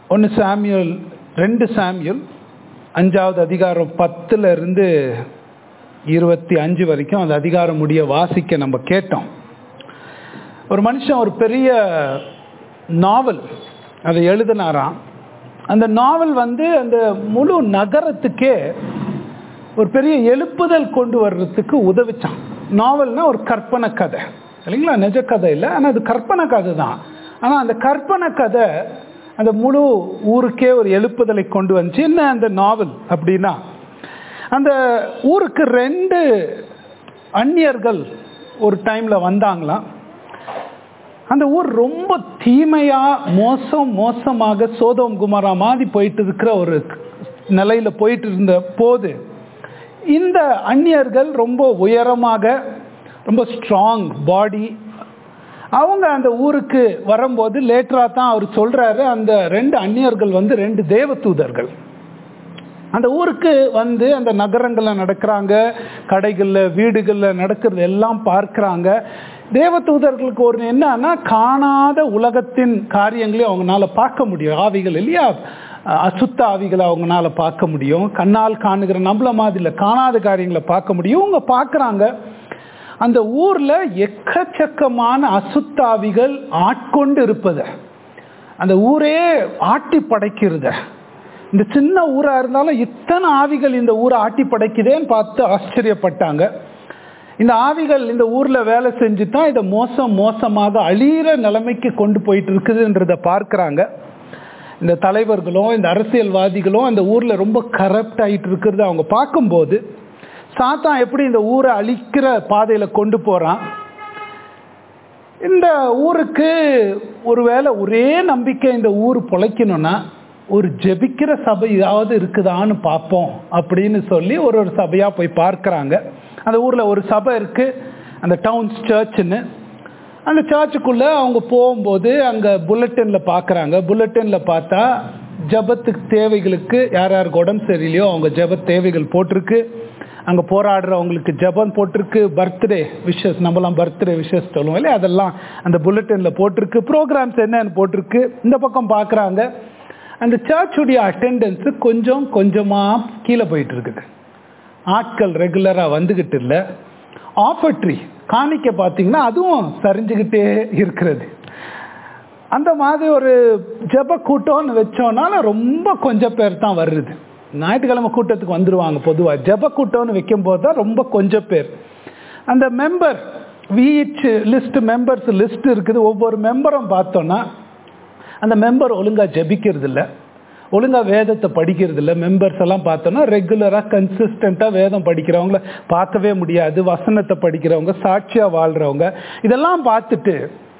ஒன்று சாமியல் ரெண்டு சாமியல் அஞ்சாவது அதிகாரம் பத்துல இருந்து இருபத்தி அஞ்சு வரைக்கும் அந்த அதிகாரம் முடிய வாசிக்க நம்ம கேட்டோம் ஒரு மனுஷன் ஒரு பெரிய நாவல் அதை எழுதினாராம் அந்த நாவல் வந்து அந்த முழு நகரத்துக்கே ஒரு பெரிய எழுப்புதல் கொண்டு வர்றதுக்கு உதவிச்சான் நாவல்னா ஒரு கற்பனை கதை இல்லைங்களா நிஜ கதை இல்லை ஆனால் அது கற்பனை கதை தான் ஆனால் அந்த கற்பனை கதை அந்த முழு ஊருக்கே ஒரு எழுப்புதலை கொண்டு வந்துச்சு என்ன அந்த நாவல் அப்படின்னா அந்த ஊருக்கு ரெண்டு அந்நியர்கள் ஒரு டைமில் வந்தாங்களாம் அந்த ஊர் ரொம்ப தீமையா மோசம் மோசமாக சோதம் குமாரா மாதிரி போயிட்டு இருக்கிற ஒரு நிலையில போயிட்டு இருந்த போது இந்த அந்நியர்கள் ரொம்ப உயரமாக ரொம்ப ஸ்ட்ராங் பாடி அவங்க அந்த ஊருக்கு வரும்போது லேட்டரா தான் அவர் சொல்றாரு அந்த ரெண்டு அந்நியர்கள் வந்து ரெண்டு தேவதூதர்கள் அந்த ஊருக்கு வந்து அந்த நகரங்களில் நடக்கிறாங்க கடைகளில் வீடுகளில் நடக்கிறது எல்லாம் பார்க்குறாங்க தேவதூதர்களுக்கு ஒரு என்னன்னா காணாத உலகத்தின் காரியங்களையும் அவங்களால பார்க்க முடியும் ஆவிகள் இல்லையா அசுத்த ஆவிகளை அவங்களால பார்க்க முடியும் கண்ணால் காணுகிற நம்மள மாதிரி இல்லை காணாத காரியங்களை பார்க்க முடியும் இவங்க பார்க்குறாங்க அந்த ஊர்ல எக்கச்சக்கமான அசுத்தாவிகள் ஆட்கொண்டு இருப்பத அந்த ஊரே ஆட்டி படைக்கிறத இந்த சின்ன ஊரா இருந்தாலும் இத்தனை ஆவிகள் இந்த ஊரை ஆட்டி படைக்குதேன்னு பார்த்து ஆச்சரியப்பட்டாங்க இந்த ஆவிகள் இந்த ஊர்ல வேலை செஞ்சு தான் இதை மோசம் மோசமாக அழியிற நிலைமைக்கு கொண்டு போயிட்டு இருக்குதுன்றத பார்க்குறாங்க இந்த தலைவர்களும் இந்த அரசியல்வாதிகளும் அந்த ஊர்ல ரொம்ப கரப்ட் ஆகிட்டு இருக்கிறது அவங்க பார்க்கும்போது சாத்தான் எப்படி இந்த ஊரை அழிக்கிற பாதையில கொண்டு போறான் இந்த ஊருக்கு ஒருவேளை ஒரே நம்பிக்கை இந்த ஊர் பொழைக்கணும்னா ஒரு ஜெபிக்கிற சபையாவது இருக்குதான்னு பார்ப்போம் அப்படின்னு சொல்லி ஒரு ஒரு சபையா போய் பார்க்குறாங்க அந்த ஊர்ல ஒரு சபை இருக்கு அந்த டவுன்ஸ் சர்ச்சுன்னு அந்த சர்ச்சுக்குள்ள அவங்க போகும்போது அங்க புல்லட்டின்ல பார்க்குறாங்க புல்லட்டின்ல பார்த்தா ஜபத்துக்கு தேவைகளுக்கு யார் யாருக்கு உடம்பு சரியில்லையோ அவங்க ஜப தேவைகள் போட்டிருக்கு அங்கே போராடுறவங்களுக்கு ஜபம் போட்டிருக்கு பர்த்டே விஷஸ் நம்மலாம் பர்த்டே விஷஸ் சொல்லுவோம் இல்லையா அதெல்லாம் அந்த புல்லட்டினில் போட்டிருக்கு ப்ரோக்ராம்ஸ் என்னன்னு போட்டிருக்கு இந்த பக்கம் பார்க்குறாங்க அந்த சர்ச்சுடைய அட்டெண்டன்ஸு கொஞ்சம் கொஞ்சமாக கீழே போயிட்டு இருக்குது ஆட்கள் ரெகுலராக வந்துக்கிட்டு இல்லை ஆஃபர்ட்ரி காணிக்க பார்த்தீங்கன்னா அதுவும் சரிஞ்சுக்கிட்டே இருக்கிறது அந்த மாதிரி ஒரு ஜப கூட்டம்னு வச்சோம்னால ரொம்ப கொஞ்சம் பேர் தான் வருது ஞாயிற்றுக்கிழமை கூட்டத்துக்கு வந்துடுவாங்க பொதுவாக ஜப கூட்டம்னு வைக்கும் போது தான் ரொம்ப கொஞ்சம் பேர் அந்த மெம்பர் விஹெச் லிஸ்ட் மெம்பர்ஸ் லிஸ்ட் இருக்குது ஒவ்வொரு மெம்பரும் பார்த்தோன்னா அந்த மெம்பர் ஒழுங்காக ஜபிக்கிறது இல்லை ஒழுங்காக வேதத்தை படிக்கிறது இல்லை மெம்பர்ஸ் எல்லாம் பார்த்தோன்னா ரெகுலராக கன்சிஸ்டண்ட்டாக வேதம் படிக்கிறவங்கள பார்க்கவே முடியாது வசனத்தை படிக்கிறவங்க சாட்சியாக வாழ்கிறவங்க இதெல்லாம் பார்த்துட்டு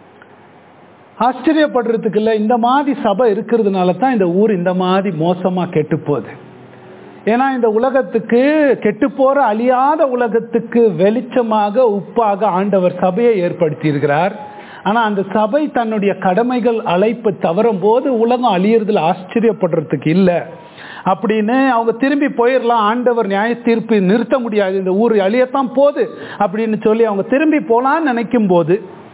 ஆச்சரியப்படுறதுக்கு இல்லை இந்த மாதிரி சபை இருக்கிறதுனால தான் இந்த ஊர் இந்த மாதிரி மோசமாக கெட்டு போகுது ஏன்னா இந்த உலகத்துக்கு கெட்டு போற அழியாத உலகத்துக்கு வெளிச்சமாக உப்பாக ஆண்டவர் சபையை ஏற்படுத்தி இருக்கிறார் ஆனா அந்த சபை தன்னுடைய கடமைகள் அழைப்பு தவறும் போது உலகம் அழியறதுல ஆச்சரியப்படுறதுக்கு இல்லை அப்படின்னு அவங்க திரும்பி போயிடலாம் ஆண்டவர் நியாய தீர்ப்பு நிறுத்த முடியாது இந்த ஊர் அழியத்தான் போகுது அப்படின்னு சொல்லி அவங்க திரும்பி போலான்னு நினைக்கும் போது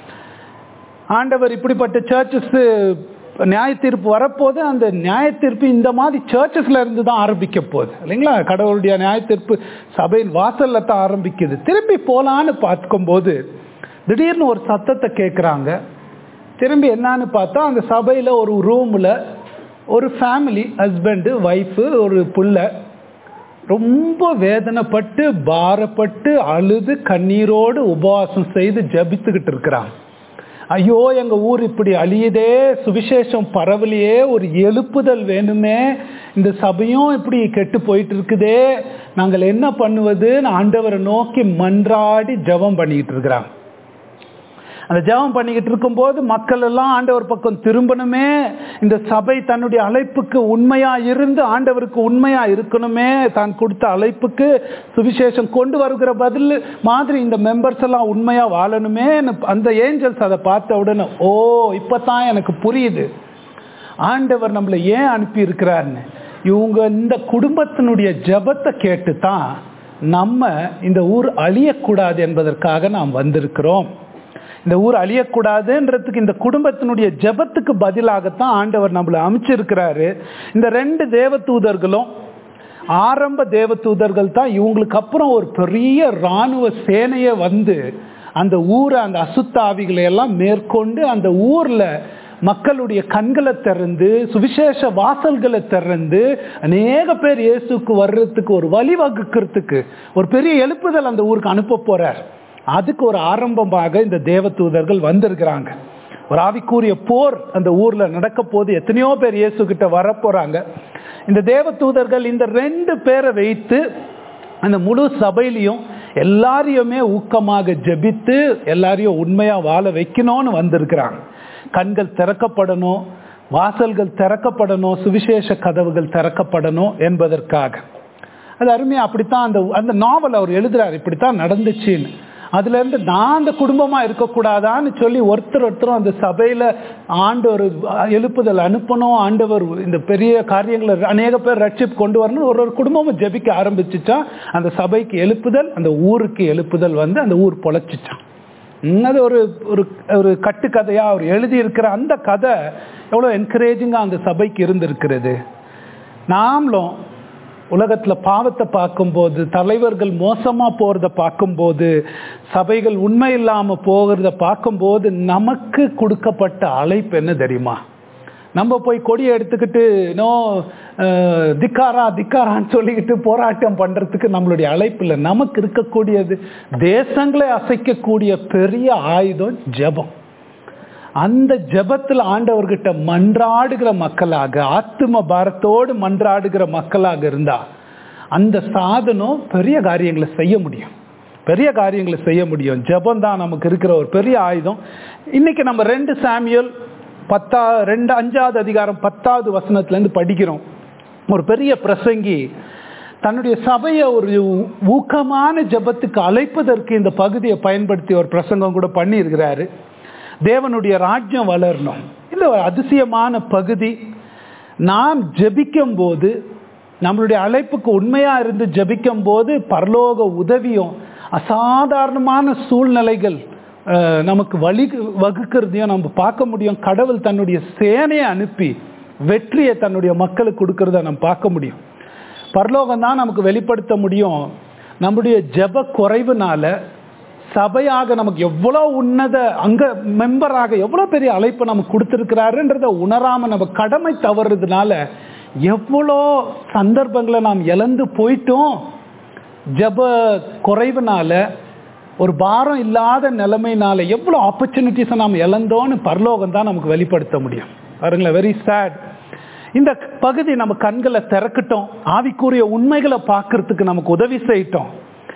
ஆண்டவர் இப்படிப்பட்ட சர்ச்சஸ் நியாய தீர்ப்பு வரப்போது அந்த நியாய தீர்ப்பு இந்த மாதிரி சர்ச்சஸ்ல இருந்து தான் ஆரம்பிக்க போகுது இல்லைங்களா கடவுளுடைய நியாய தீர்ப்பு சபையின் வாசல்ல தான் ஆரம்பிக்குது திரும்பி போலான்னு பார்க்கும்போது திடீர்னு ஒரு சத்தத்தை கேட்குறாங்க திரும்பி என்னன்னு பார்த்தா அந்த சபையில் ஒரு ரூமில் ஒரு ஃபேமிலி ஹஸ்பண்டு ஒய்ஃபு ஒரு புள்ள ரொம்ப வேதனைப்பட்டு பாரப்பட்டு அழுது கண்ணீரோடு உபவாசம் செய்து ஜபித்துக்கிட்டு இருக்கிறாங்க ஐயோ எங்க ஊர் இப்படி அழியுதே சுவிசேஷம் பரவலையே ஒரு எழுப்புதல் வேணுமே இந்த சபையும் இப்படி கெட்டு போயிட்டு இருக்குதே நாங்கள் என்ன பண்ணுவது ஆண்டவரை நோக்கி மன்றாடி ஜபம் பண்ணிக்கிட்டு இருக்கிறாங்க அந்த ஜபம் பண்ணிக்கிட்டு இருக்கும்போது மக்கள் எல்லாம் ஆண்டவர் பக்கம் திரும்பணுமே இந்த சபை தன்னுடைய அழைப்புக்கு உண்மையா இருந்து ஆண்டவருக்கு உண்மையா இருக்கணுமே தான் கொடுத்த அழைப்புக்கு சுவிசேஷம் கொண்டு வருகிற பதில் மாதிரி இந்த மெம்பர்ஸ் எல்லாம் உண்மையா வாழணுமே அந்த ஏஞ்சல்ஸ் அதை பார்த்த உடனே ஓ இப்பதான் எனக்கு புரியுது ஆண்டவர் நம்மளை ஏன் அனுப்பி இருக்கிறாருன்னு இவங்க இந்த குடும்பத்தினுடைய ஜபத்தை கேட்டு தான் நம்ம இந்த ஊர் அழியக்கூடாது என்பதற்காக நாம் வந்திருக்கிறோம் இந்த ஊர் அழியக்கூடாதுன்றதுக்கு இந்த குடும்பத்தினுடைய ஜெபத்துக்கு பதிலாகத்தான் ஆண்டவர் நம்மளை அமைச்சிருக்கிறாரு இந்த ரெண்டு தேவ தூதர்களும் ஆரம்ப தேவ தூதர்கள் தான் இவங்களுக்கு அப்புறம் ஒரு பெரிய இராணுவ சேனையே வந்து அந்த ஊரை அந்த அசுத்த ஆவிகளை எல்லாம் மேற்கொண்டு அந்த ஊர்ல மக்களுடைய கண்களை திறந்து சுவிசேஷ வாசல்களை திறந்து அநேக பேர் இயேசுக்கு வர்றதுக்கு ஒரு வழி வகுக்கிறதுக்கு ஒரு பெரிய எழுப்புதல் அந்த ஊருக்கு அனுப்ப போறார் அதுக்கு ஒரு ஆரம்பமாக இந்த தேவ தூதர்கள் வந்திருக்கிறாங்க ஒரு ஆவிக்குரிய போர் அந்த ஊர்ல நடக்க போது எத்தனையோ பேர் இயேசு கிட்ட வர போறாங்க இந்த தேவ தூதர்கள் இந்த ரெண்டு பேரை வைத்து அந்த முழு சபையிலையும் எல்லாரையுமே ஊக்கமாக ஜெபித்து எல்லாரையும் உண்மையா வாழ வைக்கணும்னு வந்திருக்கிறாங்க கண்கள் திறக்கப்படணும் வாசல்கள் திறக்கப்படணும் சுவிசேஷ கதவுகள் திறக்கப்படணும் என்பதற்காக அது அருமையா அப்படித்தான் அந்த அந்த நாவல் அவர் எழுதுறாரு இப்படித்தான் நடந்துச்சுன்னு அதுல இருந்து நான் அந்த குடும்பமா இருக்கக்கூடாதான்னு சொல்லி ஒருத்தர் ஒருத்தரும் அந்த சபையில ஆண்டவர் எழுப்புதல் அனுப்பணும் ஆண்டவர் இந்த பெரிய காரியங்களை அநேக பேர் ரட்சிப் கொண்டு வரணும் ஒரு ஒரு குடும்பமும் ஜெபிக்க ஆரம்பிச்சுச்சா அந்த சபைக்கு எழுப்புதல் அந்த ஊருக்கு எழுப்புதல் வந்து அந்த ஊர் பொழைச்சிச்சான் உம், அது ஒரு ஒரு ஒரு கட்டுக்கதையா அவர் எழுதியிருக்கிற அந்த கதை எவ்வளோ என்கரேஜிங்காக அந்த சபைக்கு இருந்திருக்கிறது நாமளும் உலகத்துல பாவத்தை பார்க்கும்போது தலைவர்கள் மோசமா போறத பார்க்கும்போது சபைகள் உண்மை இல்லாம போகிறத பார்க்கும்போது நமக்கு கொடுக்கப்பட்ட அழைப்பு என்ன தெரியுமா நம்ம போய் கொடியை எடுத்துக்கிட்டு நோ திக்காரா திக்காரான்னு சொல்லிக்கிட்டு போராட்டம் பண்றதுக்கு நம்மளுடைய அழைப்பு இல்லை நமக்கு இருக்கக்கூடியது தேசங்களை அசைக்கக்கூடிய பெரிய ஆயுதம் ஜெபம் அந்த ஜெபத்தில் ஆண்டவர்கிட்ட மன்றாடுகிற மக்களாக ஆத்தும பாரத்தோடு மன்றாடுகிற மக்களாக இருந்தா அந்த சாதனம் பெரிய காரியங்களை செய்ய முடியும் பெரிய காரியங்களை செய்ய முடியும் ஜெபம் தான் நமக்கு இருக்கிற ஒரு பெரிய ஆயுதம் இன்னைக்கு நம்ம ரெண்டு சாமியல் பத்தா ரெண்டு அஞ்சாவது அதிகாரம் பத்தாவது வசனத்துல இருந்து படிக்கிறோம் ஒரு பெரிய பிரசங்கி தன்னுடைய சபையை ஒரு ஊக்கமான ஜெபத்துக்கு அழைப்பதற்கு இந்த பகுதியை பயன்படுத்தி ஒரு பிரசங்கம் கூட பண்ணி இருக்கிறாரு தேவனுடைய ராஜ்யம் வளரணும் இல்லை ஒரு அதிசயமான பகுதி நாம் ஜெபிக்கும் போது நம்மளுடைய அழைப்புக்கு உண்மையா இருந்து ஜெபிக்கும் போது பரலோக உதவியும் அசாதாரணமான சூழ்நிலைகள் அஹ், நமக்கு வழி வகுக்கிறதையும் நம்ம பார்க்க முடியும் கடவுள் தன்னுடைய சேனையை அனுப்பி வெற்றியை தன்னுடைய மக்களுக்கு கொடுக்கறத நம்ம பார்க்க முடியும் பரலோகம் தான் நமக்கு வெளிப்படுத்த முடியும் நம்முடைய ஜெப குறைவுனால சபையாக நமக்கு எவ்வளோ உன்னத அங்க மெம்பராக எவ்வளோ பெரிய அழைப்பு நமக்கு கொடுத்துருக்கிறாருன்றத உணராம நம்ம கடமை தவறுறதுனால எவ்வளோ சந்தர்ப்பங்களை நாம் இழந்து போயிட்டோம் ஜப குறைவுனால ஒரு பாரம் இல்லாத நிலைமைனால எவ்வளோ ஆப்பர்ச்சுனிட்டிஸை நாம் இழந்தோன்னு பரலோகம் தான் நமக்கு வெளிப்படுத்த முடியும் பாருங்களேன் வெரி சேட் இந்த பகுதி நம்ம கண்களை திறக்கட்டும் ஆவிக்குரிய உண்மைகளை பார்க்கறதுக்கு நமக்கு உதவி செய்யட்டும்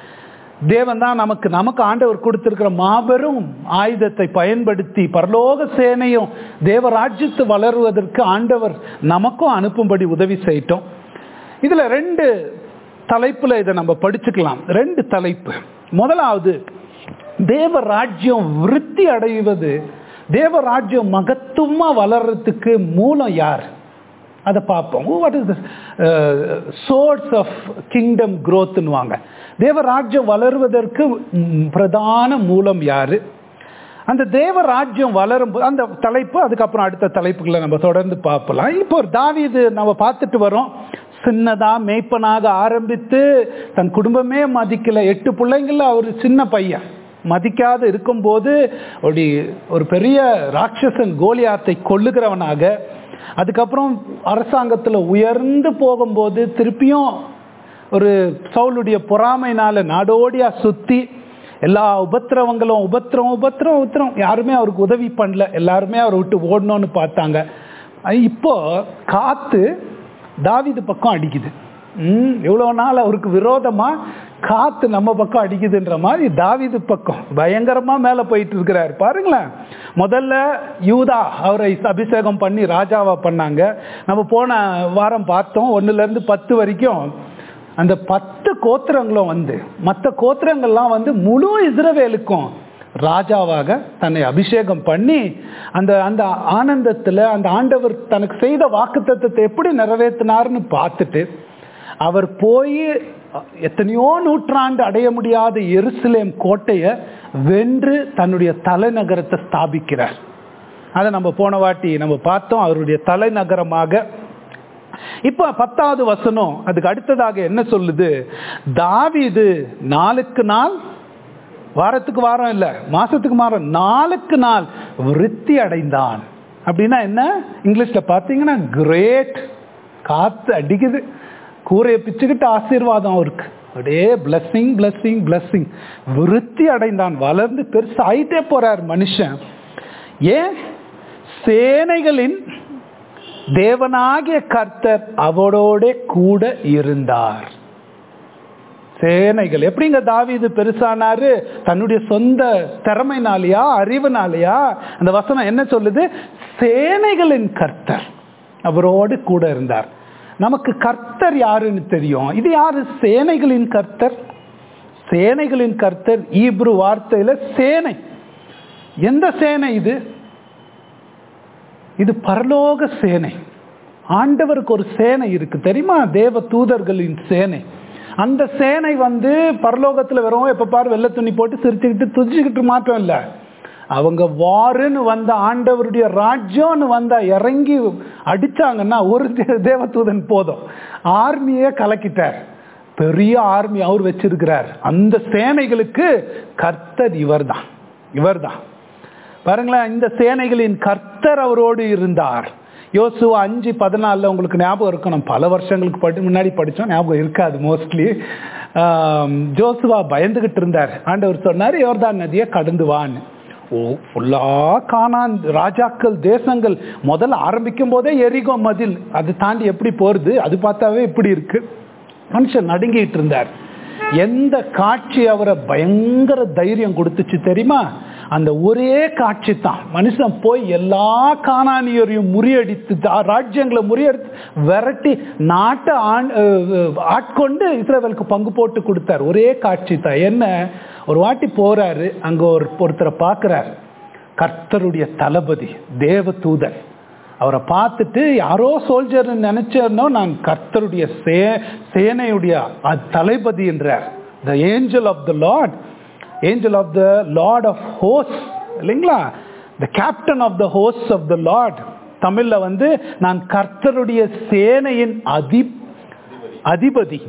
தேவன் தான் நமக்கு நமக்கு ஆண்டவர் கொடுத்திருக்கிற மாபெரும் ஆயுதத்தை பயன்படுத்தி பரலோக சேனையும் தேவராஜ்யத்து வளருவதற்கு ஆண்டவர் நமக்கும் அனுப்பும்படி உதவி செய்யட்டும் இதுல ரெண்டு தலைப்புல இதை நம்ம படிச்சுக்கலாம் ரெண்டு தலைப்பு முதலாவது தேவ ராஜ்யம் விருத்தி அடைவது தேவ ராஜ்யம் மகத்துவமா வளர்றதுக்கு மூலம் யார் அதை பார்ப்போம் what is source of kingdom வாங்க தேவராஜ்யம் வளருவதற்கு ம், பிரதான மூலம் யாரு அந்த தேவராஜ்யம் வளரும் போ- அந்த தலைப்பு அதுக்கப்புறம் அடுத்த தலைப்புகளை நம்ம தொடர்ந்து பார்ப்பலாம் இப்போ ஒரு தாவீது நம்ம பார்த்துட்டு வரோம் சின்னதா மேய்ப்பனாக ஆரம்பித்து தன் குடும்பமே மதிக்கல எட்டு பிள்ளைங்கள அவர் சின்ன பையன் மதிக்காத இருக்கும்போது ஒரு ஒரு பெரிய ராட்சசன் கோலியாத்தை கொல்லுகிறவனாக அதுக்கப்புறம் அரசாங்கத்தில் உயர்ந்து போகும்போது திருப்பியும் ஒரு சவுளுடைய பொறாமைனால நாடோடியா சுத்தி எல்லா உபத்திரவங்களும் உபத்திரம் உபத்திரம் உபத்திரம் யாருமே அவருக்கு உதவி பண்ணல எல்லாருமே அவரை விட்டு ஓடணும்னு பார்த்தாங்க அஹ் இப்போ காத்து தாவீது பக்கம் அடிக்குது ம் எவ்வளோ நாள் அவருக்கு விரோதமா காத்து நம்ம பக்கம் அடிக்குதுன்ற மாதிரி தாவீது பக்கம் பயங்கரமா மேல போயிட்டு இருக்கிறார் பாருங்களேன் முதல்ல யூதா அவரை அபிஷேகம் பண்ணி ராஜாவா பண்ணாங்க நம்ம போன வாரம் பார்த்தோம் ஒண்ணுல இருந்து பத்து வரைக்கும் அந்த பத்து கோத்திரங்களும் வந்து மற்ற கோத்திரங்கள்லாம் வந்து முழு இஸ்ரவேலுக்கும் ராஜாவாக தன்னை அபிஷேகம் பண்ணி அந்த அந்த ஆனந்தத்துல அந்த ஆண்டவர் தனக்கு செய்த வாக்குத்தத்தத்தை எப்படி நிறைவேற்றினார்னு பார்த்துட்டு அவர் போய் எத்தனையோ நூற்றாண்டு அடைய முடியாத எருசலேம் கோட்டையை வென்று தன்னுடைய தலைநகரத்தை ஸ்தாபிக்கிறார் அதை நம்ம போன வாட்டி நம்ம பார்த்தோம் அவருடைய தலைநகரமாக இப்ப பத்தாவது வசனம் அதுக்கு அடுத்ததாக என்ன சொல்லுது தாவீது நாளுக்கு நாள் வாரத்துக்கு வாரம் இல்ல மாசத்துக்கு மாதம் நாளுக்கு நாள் விருத்தி அடைந்தான் அப்படின்னா என்ன இங்கிலீஷ்ல பார்த்தீங்கன்னா கிரேட் காத்து அடிக்குது கூரையை பிச்சுக்கிட்டு ஆசீர்வாதம் அவருக்கு அப்படியே பிளஸ்ஸிங் பிளஸ்ஸிங் பிளஸ்ஸிங் விருத்தி அடைந்தான் வளர்ந்து பெருசு ஆயிட்டே போறார் மனுஷன் ஏன் சேனைகளின் தேவனாகிய கர்த்தர் அவரோட கூட இருந்தார் சேனைகள் எப்படிங்க தாவீது பெருசானாரு தன்னுடைய சொந்த திறமைனாலயா அறிவுனாலயா அந்த வசனம் என்ன சொல்லுது சேனைகளின் கர்த்தர் அவரோடு கூட இருந்தார் நமக்கு கர்த்தர் யாருன்னு தெரியும் இது யாரு சேனைகளின் கர்த்தர் சேனைகளின் கர்த்தர் ஈப்ரு வார்த்தையில சேனை எந்த சேனை இது இது பரலோக சேனை ஆண்டவருக்கு ஒரு சேனை இருக்கு தெரியுமா தேவ தூதர்களின் சேனை அந்த சேனை வந்து பரலோகத்தில் வெறும் எப்ப பாரு வெள்ளை துணி போட்டு சிரிச்சுக்கிட்டு துதிச்சுக்கிட்டு மாற்றம் இல்லை அவங்க வாருன்னு வந்த ஆண்டவருடைய ராஜ்யம்னு வந்தா இறங்கி அடிச்சாங்கன்னா ஒரு தேவதூதன் போதும் ஆர்மியே கலக்கிட்டார் பெரிய ஆர்மி அவர் வச்சிருக்கிறார் அந்த சேனைகளுக்கு கர்த்தர் இவர்தான் இவர்தான் பாருங்களேன் இந்த சேனைகளின் கர்த்தர் அவரோடு இருந்தார் யோசுவா அஞ்சு பதினாலில் உங்களுக்கு ஞாபகம் இருக்கும் நம்ம பல வருஷங்களுக்கு படி முன்னாடி படித்தோம் ஞாபகம் இருக்காது மோஸ்ட்லி ஜோசுவா பயந்துகிட்டு இருந்தார் ஆண்டவர் சொன்னார் யோர்தான் நதியை கடந்து வான்னு ஓ ஃபுல்லா காணான் ராஜாக்கள் தேசங்கள் முதல்ல ஆரம்பிக்கும் போதே எரிகோ மதில் அது தாண்டி எப்படி போறது அது பார்த்தாவே இப்படி இருக்கு மனுஷன் நடுங்கிட்டு இருந்தார் எந்த காட்சி அவரை பயங்கர தைரியம் கொடுத்துச்சு தெரியுமா அந்த ஒரே காட்சி தான் மனுஷன் போய் எல்லா காணானியரையும் முறியடித்து ராஜ்யங்களை முறியடித்து விரட்டி நாட்டை ஆட்கொண்டு இஸ்ரேவேலுக்கு பங்கு போட்டு கொடுத்தார் ஒரே காட்சி தான் என்ன ஒரு வாட்டி போறாரு அங்க ஒரு ஒருத்தரை பார்க்கிறார் கர்த்தருடைய தளபதி தேவ தூதன் அவரை பார்த்துட்டு யாரோ சோல்ஜர் நினைச்சேனோ நான் கர்த்தருடைய சே சேனையுடைய தளபதி என்றார் the angel of the lord angel of the lord of ஹோஸ் இல்லைங்களா the captain of the host of the lord தமிழ்ல வந்து நான் கர்த்தருடைய சேனையின் அதி அதிபதி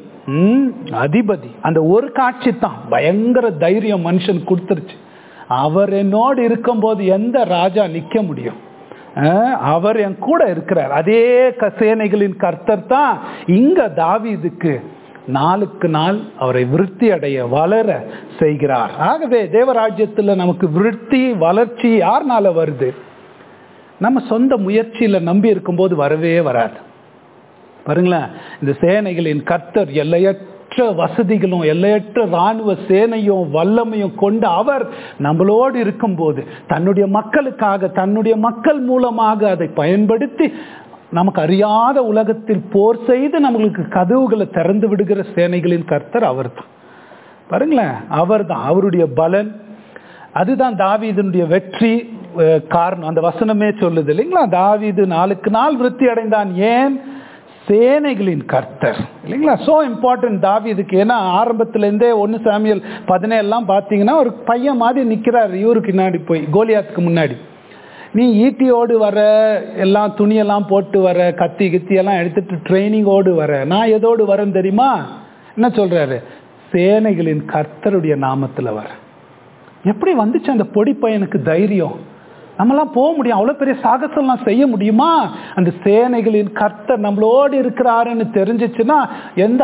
அதிபதி அந்த ஒரு காட்சி தான் பயங்கர தைரியம் மனுஷன் கொடுத்துருச்சு அவர் என்னோடு இருக்கும்போது எந்த ராஜா நிக்க முடியும் அவர் என் கூட இருக்கிறார் அதே சேனைகளின் கர்த்தர் தான் இங்க தாவீதுக்கு நாளுக்கு நாள் அவரை விருத்தி அடைய வளர செய்கிறார் ஆகவே தேவராஜ்யத்தில் நமக்கு விருத்தி வளர்ச்சி யாருனால வருது நம்ம சொந்த முயற்சியில நம்பி இருக்கும்போது வரவே வராது பாருங்களேன் இந்த சேனைகளின் கர்த்தர் எல்லையற்ற வசதிகளும் எல்லையற்ற இராணுவ சேனையும் வல்லமையும் கொண்டு அவர் நம்மளோடு இருக்கும்போது தன்னுடைய மக்களுக்காக தன்னுடைய மக்கள் மூலமாக அதை பயன்படுத்தி நமக்கு அறியாத உலகத்தில் போர் செய்து நம்மளுக்கு கதவுகளை திறந்து விடுகிற சேனைகளின் கர்த்தர் அவர் தான் பாருங்களேன் அவர் தான் அவருடைய பலன் அதுதான் தாவீதனுடைய வெற்றி காரணம் அந்த வசனமே சொல்லுது இல்லைங்களா தாவீது நாளுக்கு நாள் விருத்தி அடைந்தான் ஏன் சேனைகளின் கர்த்தர் இல்லைங்களா சோ இம்பார்ட்டன்ட் தாவீதுக்கு ஏன்னா ஆரம்பத்திலேருந்தே ஒன்று சாமியல் பதினேழுலாம் பார்த்தீங்கன்னா ஒரு பையன் மாதிரி நிற்கிறார் இவருக்கு முன்னாடி போய் கோலியாத்துக்கு முன்னாடி நீ ஈட்டியோடு வர எல்லாம் துணியெல்லாம் போட்டு வர கத்தி கித்தி எல்லாம் எடுத்துட்டு ட்ரைனிங்கோடு வர நான் எதோடு வரேன் தெரியுமா என்ன சொல்றாரு சேனைகளின் கர்த்தருடைய நாமத்தில் வர எப்படி வந்துச்சு அந்த பொடி பையனுக்கு தைரியம் நம்மளாம் போக முடியும் அவ்வளோ பெரிய சாகசம்லாம் செய்ய முடியுமா அந்த சேனைகளின் கர்த்தர் நம்மளோடு இருக்கிறாருன்னு தெரிஞ்சிச்சுன்னா எந்த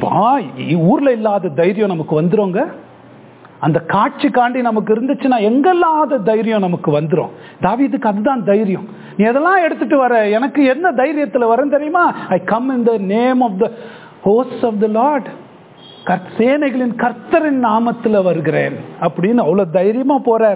ஊரில் இல்லாத தைரியம் நமக்கு வந்துருங்க அந்த காட்சி காண்டி நமக்கு இருந்துச்சுன்னா எங்கெல்லாத தைரியம் நமக்கு வந்துடும் தாவீதுக்கு அதுதான் தைரியம் நீ எதெல்லாம் எடுத்துட்டு வர எனக்கு என்ன தைரியத்தில் வரேன் தெரியுமா I come in the name of the host of the lord சேனைகளின் கர்த்தரின் நாமத்தில் வருகிறேன் அப்படின்னு அவ்வளோ தைரியமா போறார்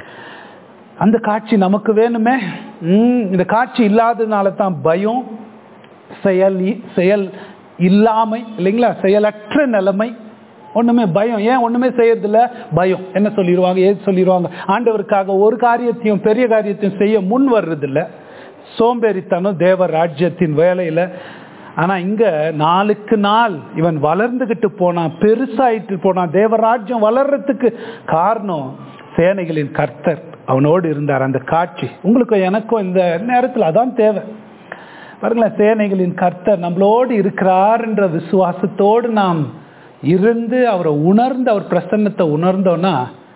அந்த காட்சி நமக்கு வேணுமே இந்த காட்சி இல்லாததுனால தான் பயம் செயல் செயல் இல்லாமை இல்லைங்களா செயலற்ற நிலைமை ஒண்ணுமே பயம் ஏன் ஒண்ணுமே செய்யறதில்ல பயம் என்ன சொல்லிடுவாங்க ஏது சொல்லிடுவாங்க ஆண்டவருக்காக ஒரு காரியத்தையும் பெரிய காரியத்தையும் செய்ய முன் வர்றதில்ல சோம்பேறித்தனம் தேவ ராஜ்யத்தின் வேலையில ஆனா இங்க நாளுக்கு நாள் இவன் வளர்ந்துகிட்டு போனான் பெருசாயிட்டு போனான் தேவராஜ்யம் வளர்றதுக்கு காரணம் சேனைகளின் கர்த்தர் அவனோடு இருந்தார் அந்த காட்சி உங்களுக்கும் எனக்கும் இந்த நேரத்தில் அதான் தேவை பாருங்களேன் சேனைகளின் கர்த்தர் நம்மளோடு இருக்கிறார்ன்ற விசுவாசத்தோடு நாம் இருந்து அவரை உணர்ந்து அவர் பிரசன்னத்தை உணர்ந்தோன்னா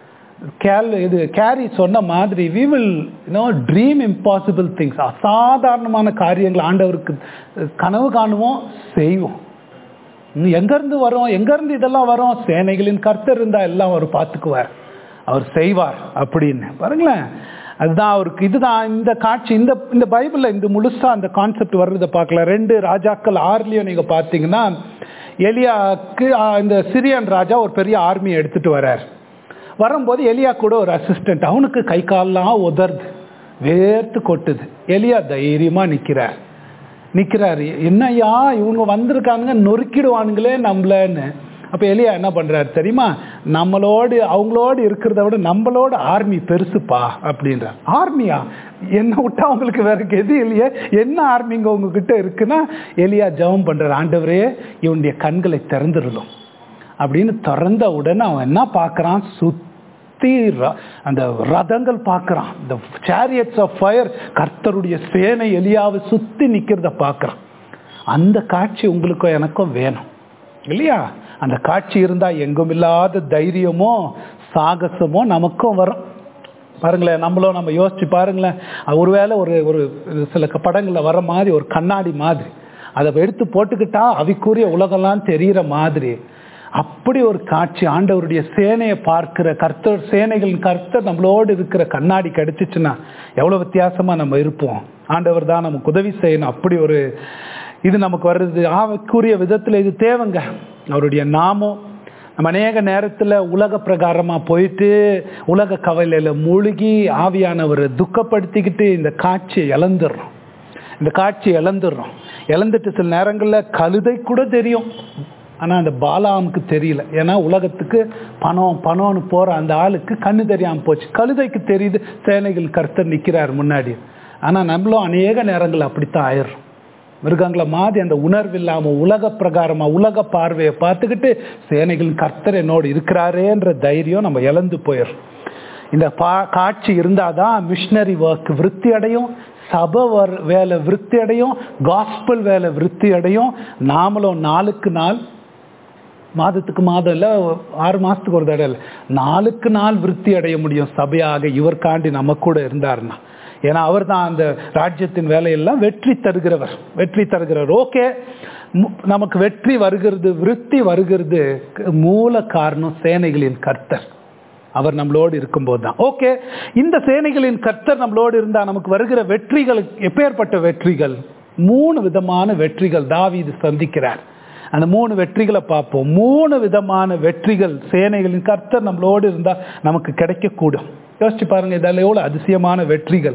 கேல் இது கேரி சொன்ன மாதிரி we will you know dream impossible things அசாதாரணமான காரியங்கள் ஆண்டவருக்கு கனவு காணுவோம் செய்வோம் இன்னும் எங்கேருந்து வரும் எங்கேருந்து இதெல்லாம் வரும் சேனைகளின் கர்த்தர் இருந்தால் எல்லாம் அவர் பார்த்துக்குவார் அவர் செய்வார் அப்படின்னு பாருங்களேன் அதுதான் அவருக்கு இதுதான் இந்த காட்சி இந்த இந்த பைபிளில் இந்த முழுசா அந்த கான்செப்ட் வர்றதை பார்க்கலாம் ரெண்டு ராஜாக்கள் ஆறுலையும் நீங்கள் பார்த்தீங்கன்னா எலியாவுக்கு இந்த சிரியன் ராஜா ஒரு பெரிய ஆர்மியை எடுத்துட்டு வர்றார் வரும்போது எலியா கூட ஒரு அசிஸ்டன்ட் அவனுக்கு கை கால்லாம் உதருது வேர்த்து கொட்டுது எலியா தைரியமா நிக்கிறார் நிக்கிறாரு என்னய்யா இவங்க வந்திருக்கானுங்க நொறுக்கிடுவானுங்களே நம்மளன்னு அப்ப எலியா என்ன பண்றாரு தெரியுமா நம்மளோடு அவங்களோடு இருக்கிறத விட நம்மளோட ஆர்மி பெருசுப்பா அப்படின்றார் ஆர்மியா என்ன விட்டா அவங்களுக்கு வேற கெதி இல்லையே என்ன ஆர்மிங்க உங்ககிட்ட இருக்குன்னா எலியா ஜெபம் பண்றாரு ஆண்டவரே இவனுடைய கண்களை திறந்துடணும் அப்படின்னு திறந்த உடனே அவன் என்ன பார்க்கறான் சுத்தி ர- அந்த ரதங்கள் பார்க்கறான் இந்த சேரியட்ஸ் ஆஃப் ஃபயர் கர்த்தருடைய சேனை எலியாவை சுத்தி நிக்கிறத பார்க்கறான் அந்த காட்சி உங்களுக்கும் எனக்கும் வேணும் இல்லையா அந்த காட்சி இருந்தா எங்கும் இல்லாத தைரியமோ சாகசமோ நமக்கும் வரும் பாருங்களேன் நம்மளும் நம்ம யோசிச்சு பாருங்களேன் அது ஒருவேளை ஒரு ஒரு சில க- படங்கள்ல வர மாதிரி ஒரு கண்ணாடி மாதிரி அதை எடுத்து போட்டுக்கிட்டா அவிக்குரிய உலகம்லாம் தெரிகிற மாதிரி அப்படி ஒரு காட்சி ஆண்டவருடைய சேனையை பார்க்கிற கர்த்தர் சேனைகளின் கர்த்தர் நம்மளோடு இருக்கிற கண்ணாடி கிடைச்சிச்சுன்னா எவ்வளவு வித்தியாசமா நம்ம இருப்போம் ஆண்டவர் தான் நமக்கு உதவி செய்யணும் அப்படி ஒரு இது நமக்கு வர்றது ஆவிக்குரிய விதத்துல இது தேவைங்க அவருடைய நாமம் நம்ம அநேக நேரத்துல உலக பிரகாரமா போயிட்டு உலக கவலையில மூழ்கி ஆவியானவரை துக்கப்படுத்திக்கிட்டு இந்த காட்சியை இழந்துடுறோம் இந்த காட்சியை இழந்துடுறோம் இழந்துட்டு சில நேரங்கள்ல கழுதை கூட தெரியும் ஆனா அந்த பாலாமுக்கு தெரியல ஏன்னா உலகத்துக்கு பணம் பணம்னு போற அந்த ஆளுக்கு கண்ணு தெரியாம போச்சு கழுதைக்கு தெரியுது சேனைகள் கர்த்தர் நிக்கிறார் முன்னாடி ஆனா நம்மளும் அநேக நேரங்கள் அப்படித்தான் ஆயிடுறோம் மிருகங்களை மாதிரி அந்த உணர்வு இல்லாம உலக பிரகாரமா உலக பார்வையை பார்த்துக்கிட்டு சேனைகள் கர்த்தர் என்னோடு இருக்கிறாரேன்ற தைரியம் நம்ம இழந்து போயிடுறோம் இந்த பா காட்சி இருந்தாதான் மிஷினரி ஒர்க் விருத்தி அடையும் சபை வர் வேலை விருத்தி அடையும் காஸ்பல் வேலை விருத்தி அடையும் நாமளும் நாளுக்கு நாள் மாதத்துக்கு மாதம் இல்லை ஆறு மாசத்துக்கு ஒரு தடவை இல்லை நாளுக்கு நாள் விருத்தி அடைய முடியும் சபையாக இவர் காண்டி நம்ம கூட இருந்தாருன்னா ஏன்னா அவர் தான் அந்த ராஜ்யத்தின் வேலையெல்லாம் வெற்றி தருகிறவர் வெற்றி தருகிறவர் ஓகே நமக்கு வெற்றி வருகிறது விருத்தி வருகிறது மூல காரணம் சேனைகளின் கர்த்தர் அவர் நம்மளோடு இருக்கும்போது தான் ஓகே இந்த சேனைகளின் கர்த்தர் நம்மளோடு இருந்தா நமக்கு வருகிற வெற்றிகள் எப்பேற்பட்ட வெற்றிகள் மூணு விதமான வெற்றிகள் தாவீது சந்திக்கிறார் அந்த மூணு வெற்றிகளை பார்ப்போம் மூணு விதமான வெற்றிகள் சேனைகளின் கர்த்தர் நம்மளோடு இருந்தா நமக்கு கிடைக்கக்கூடும் யோசிச்சு பாருங்க இதில் எவ்வளவு அதிசயமான வெற்றிகள்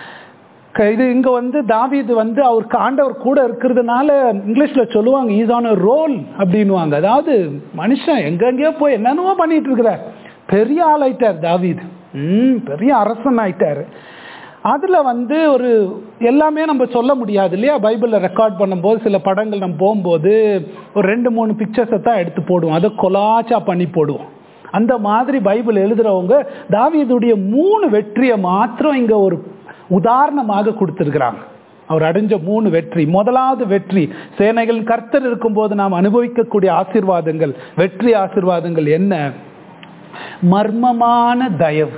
க- இது இங்க வந்து தாவீது வந்து அவருக்கு ஆண்டவர் கூட இருக்கிறதுனால இங்கிலீஷ்ல சொல்லுவாங்க ஈஸ் ஆன் ரோல் அப்படின்னுவாங்க அதாவது மனுஷன் எங்கெங்கேயோ போய் என்னென்னவோ பண்ணிட்டு இருக்கிறார் பெரிய ஆள் ஆயிட்டார் தாவீது ம் பெரிய அரசன் ஆயிட்டாரு அதுல வந்து ஒரு எல்லாமே நம்ம சொல்ல முடியாது இல்லையா பைபிள்ல ரெக்கார்ட் பண்ணும்போது சில படங்கள் நம்ம போகும்போது ஒரு ரெண்டு மூணு பிக்சர்ஸை தான் எடுத்து போடுவோம் அதை கொலாச்சா பண்ணி போடுவோம் அந்த மாதிரி பைபிள் எழுதுறவங்க தாவீதுடைய மூணு வெற்றியை மாத்திரம் இங்க ஒரு உதாரணமாக கொடுத்திருக்கிறாங்க அவர் அடைஞ்ச மூணு வெற்றி முதலாவது வெற்றி சேனைகள் கர்த்தர் இருக்கும்போது நாம் அனுபவிக்கக்கூடிய ஆசீர்வாதங்கள் வெற்றி ஆசீர்வாதங்கள் என்ன மர்மமான தயவு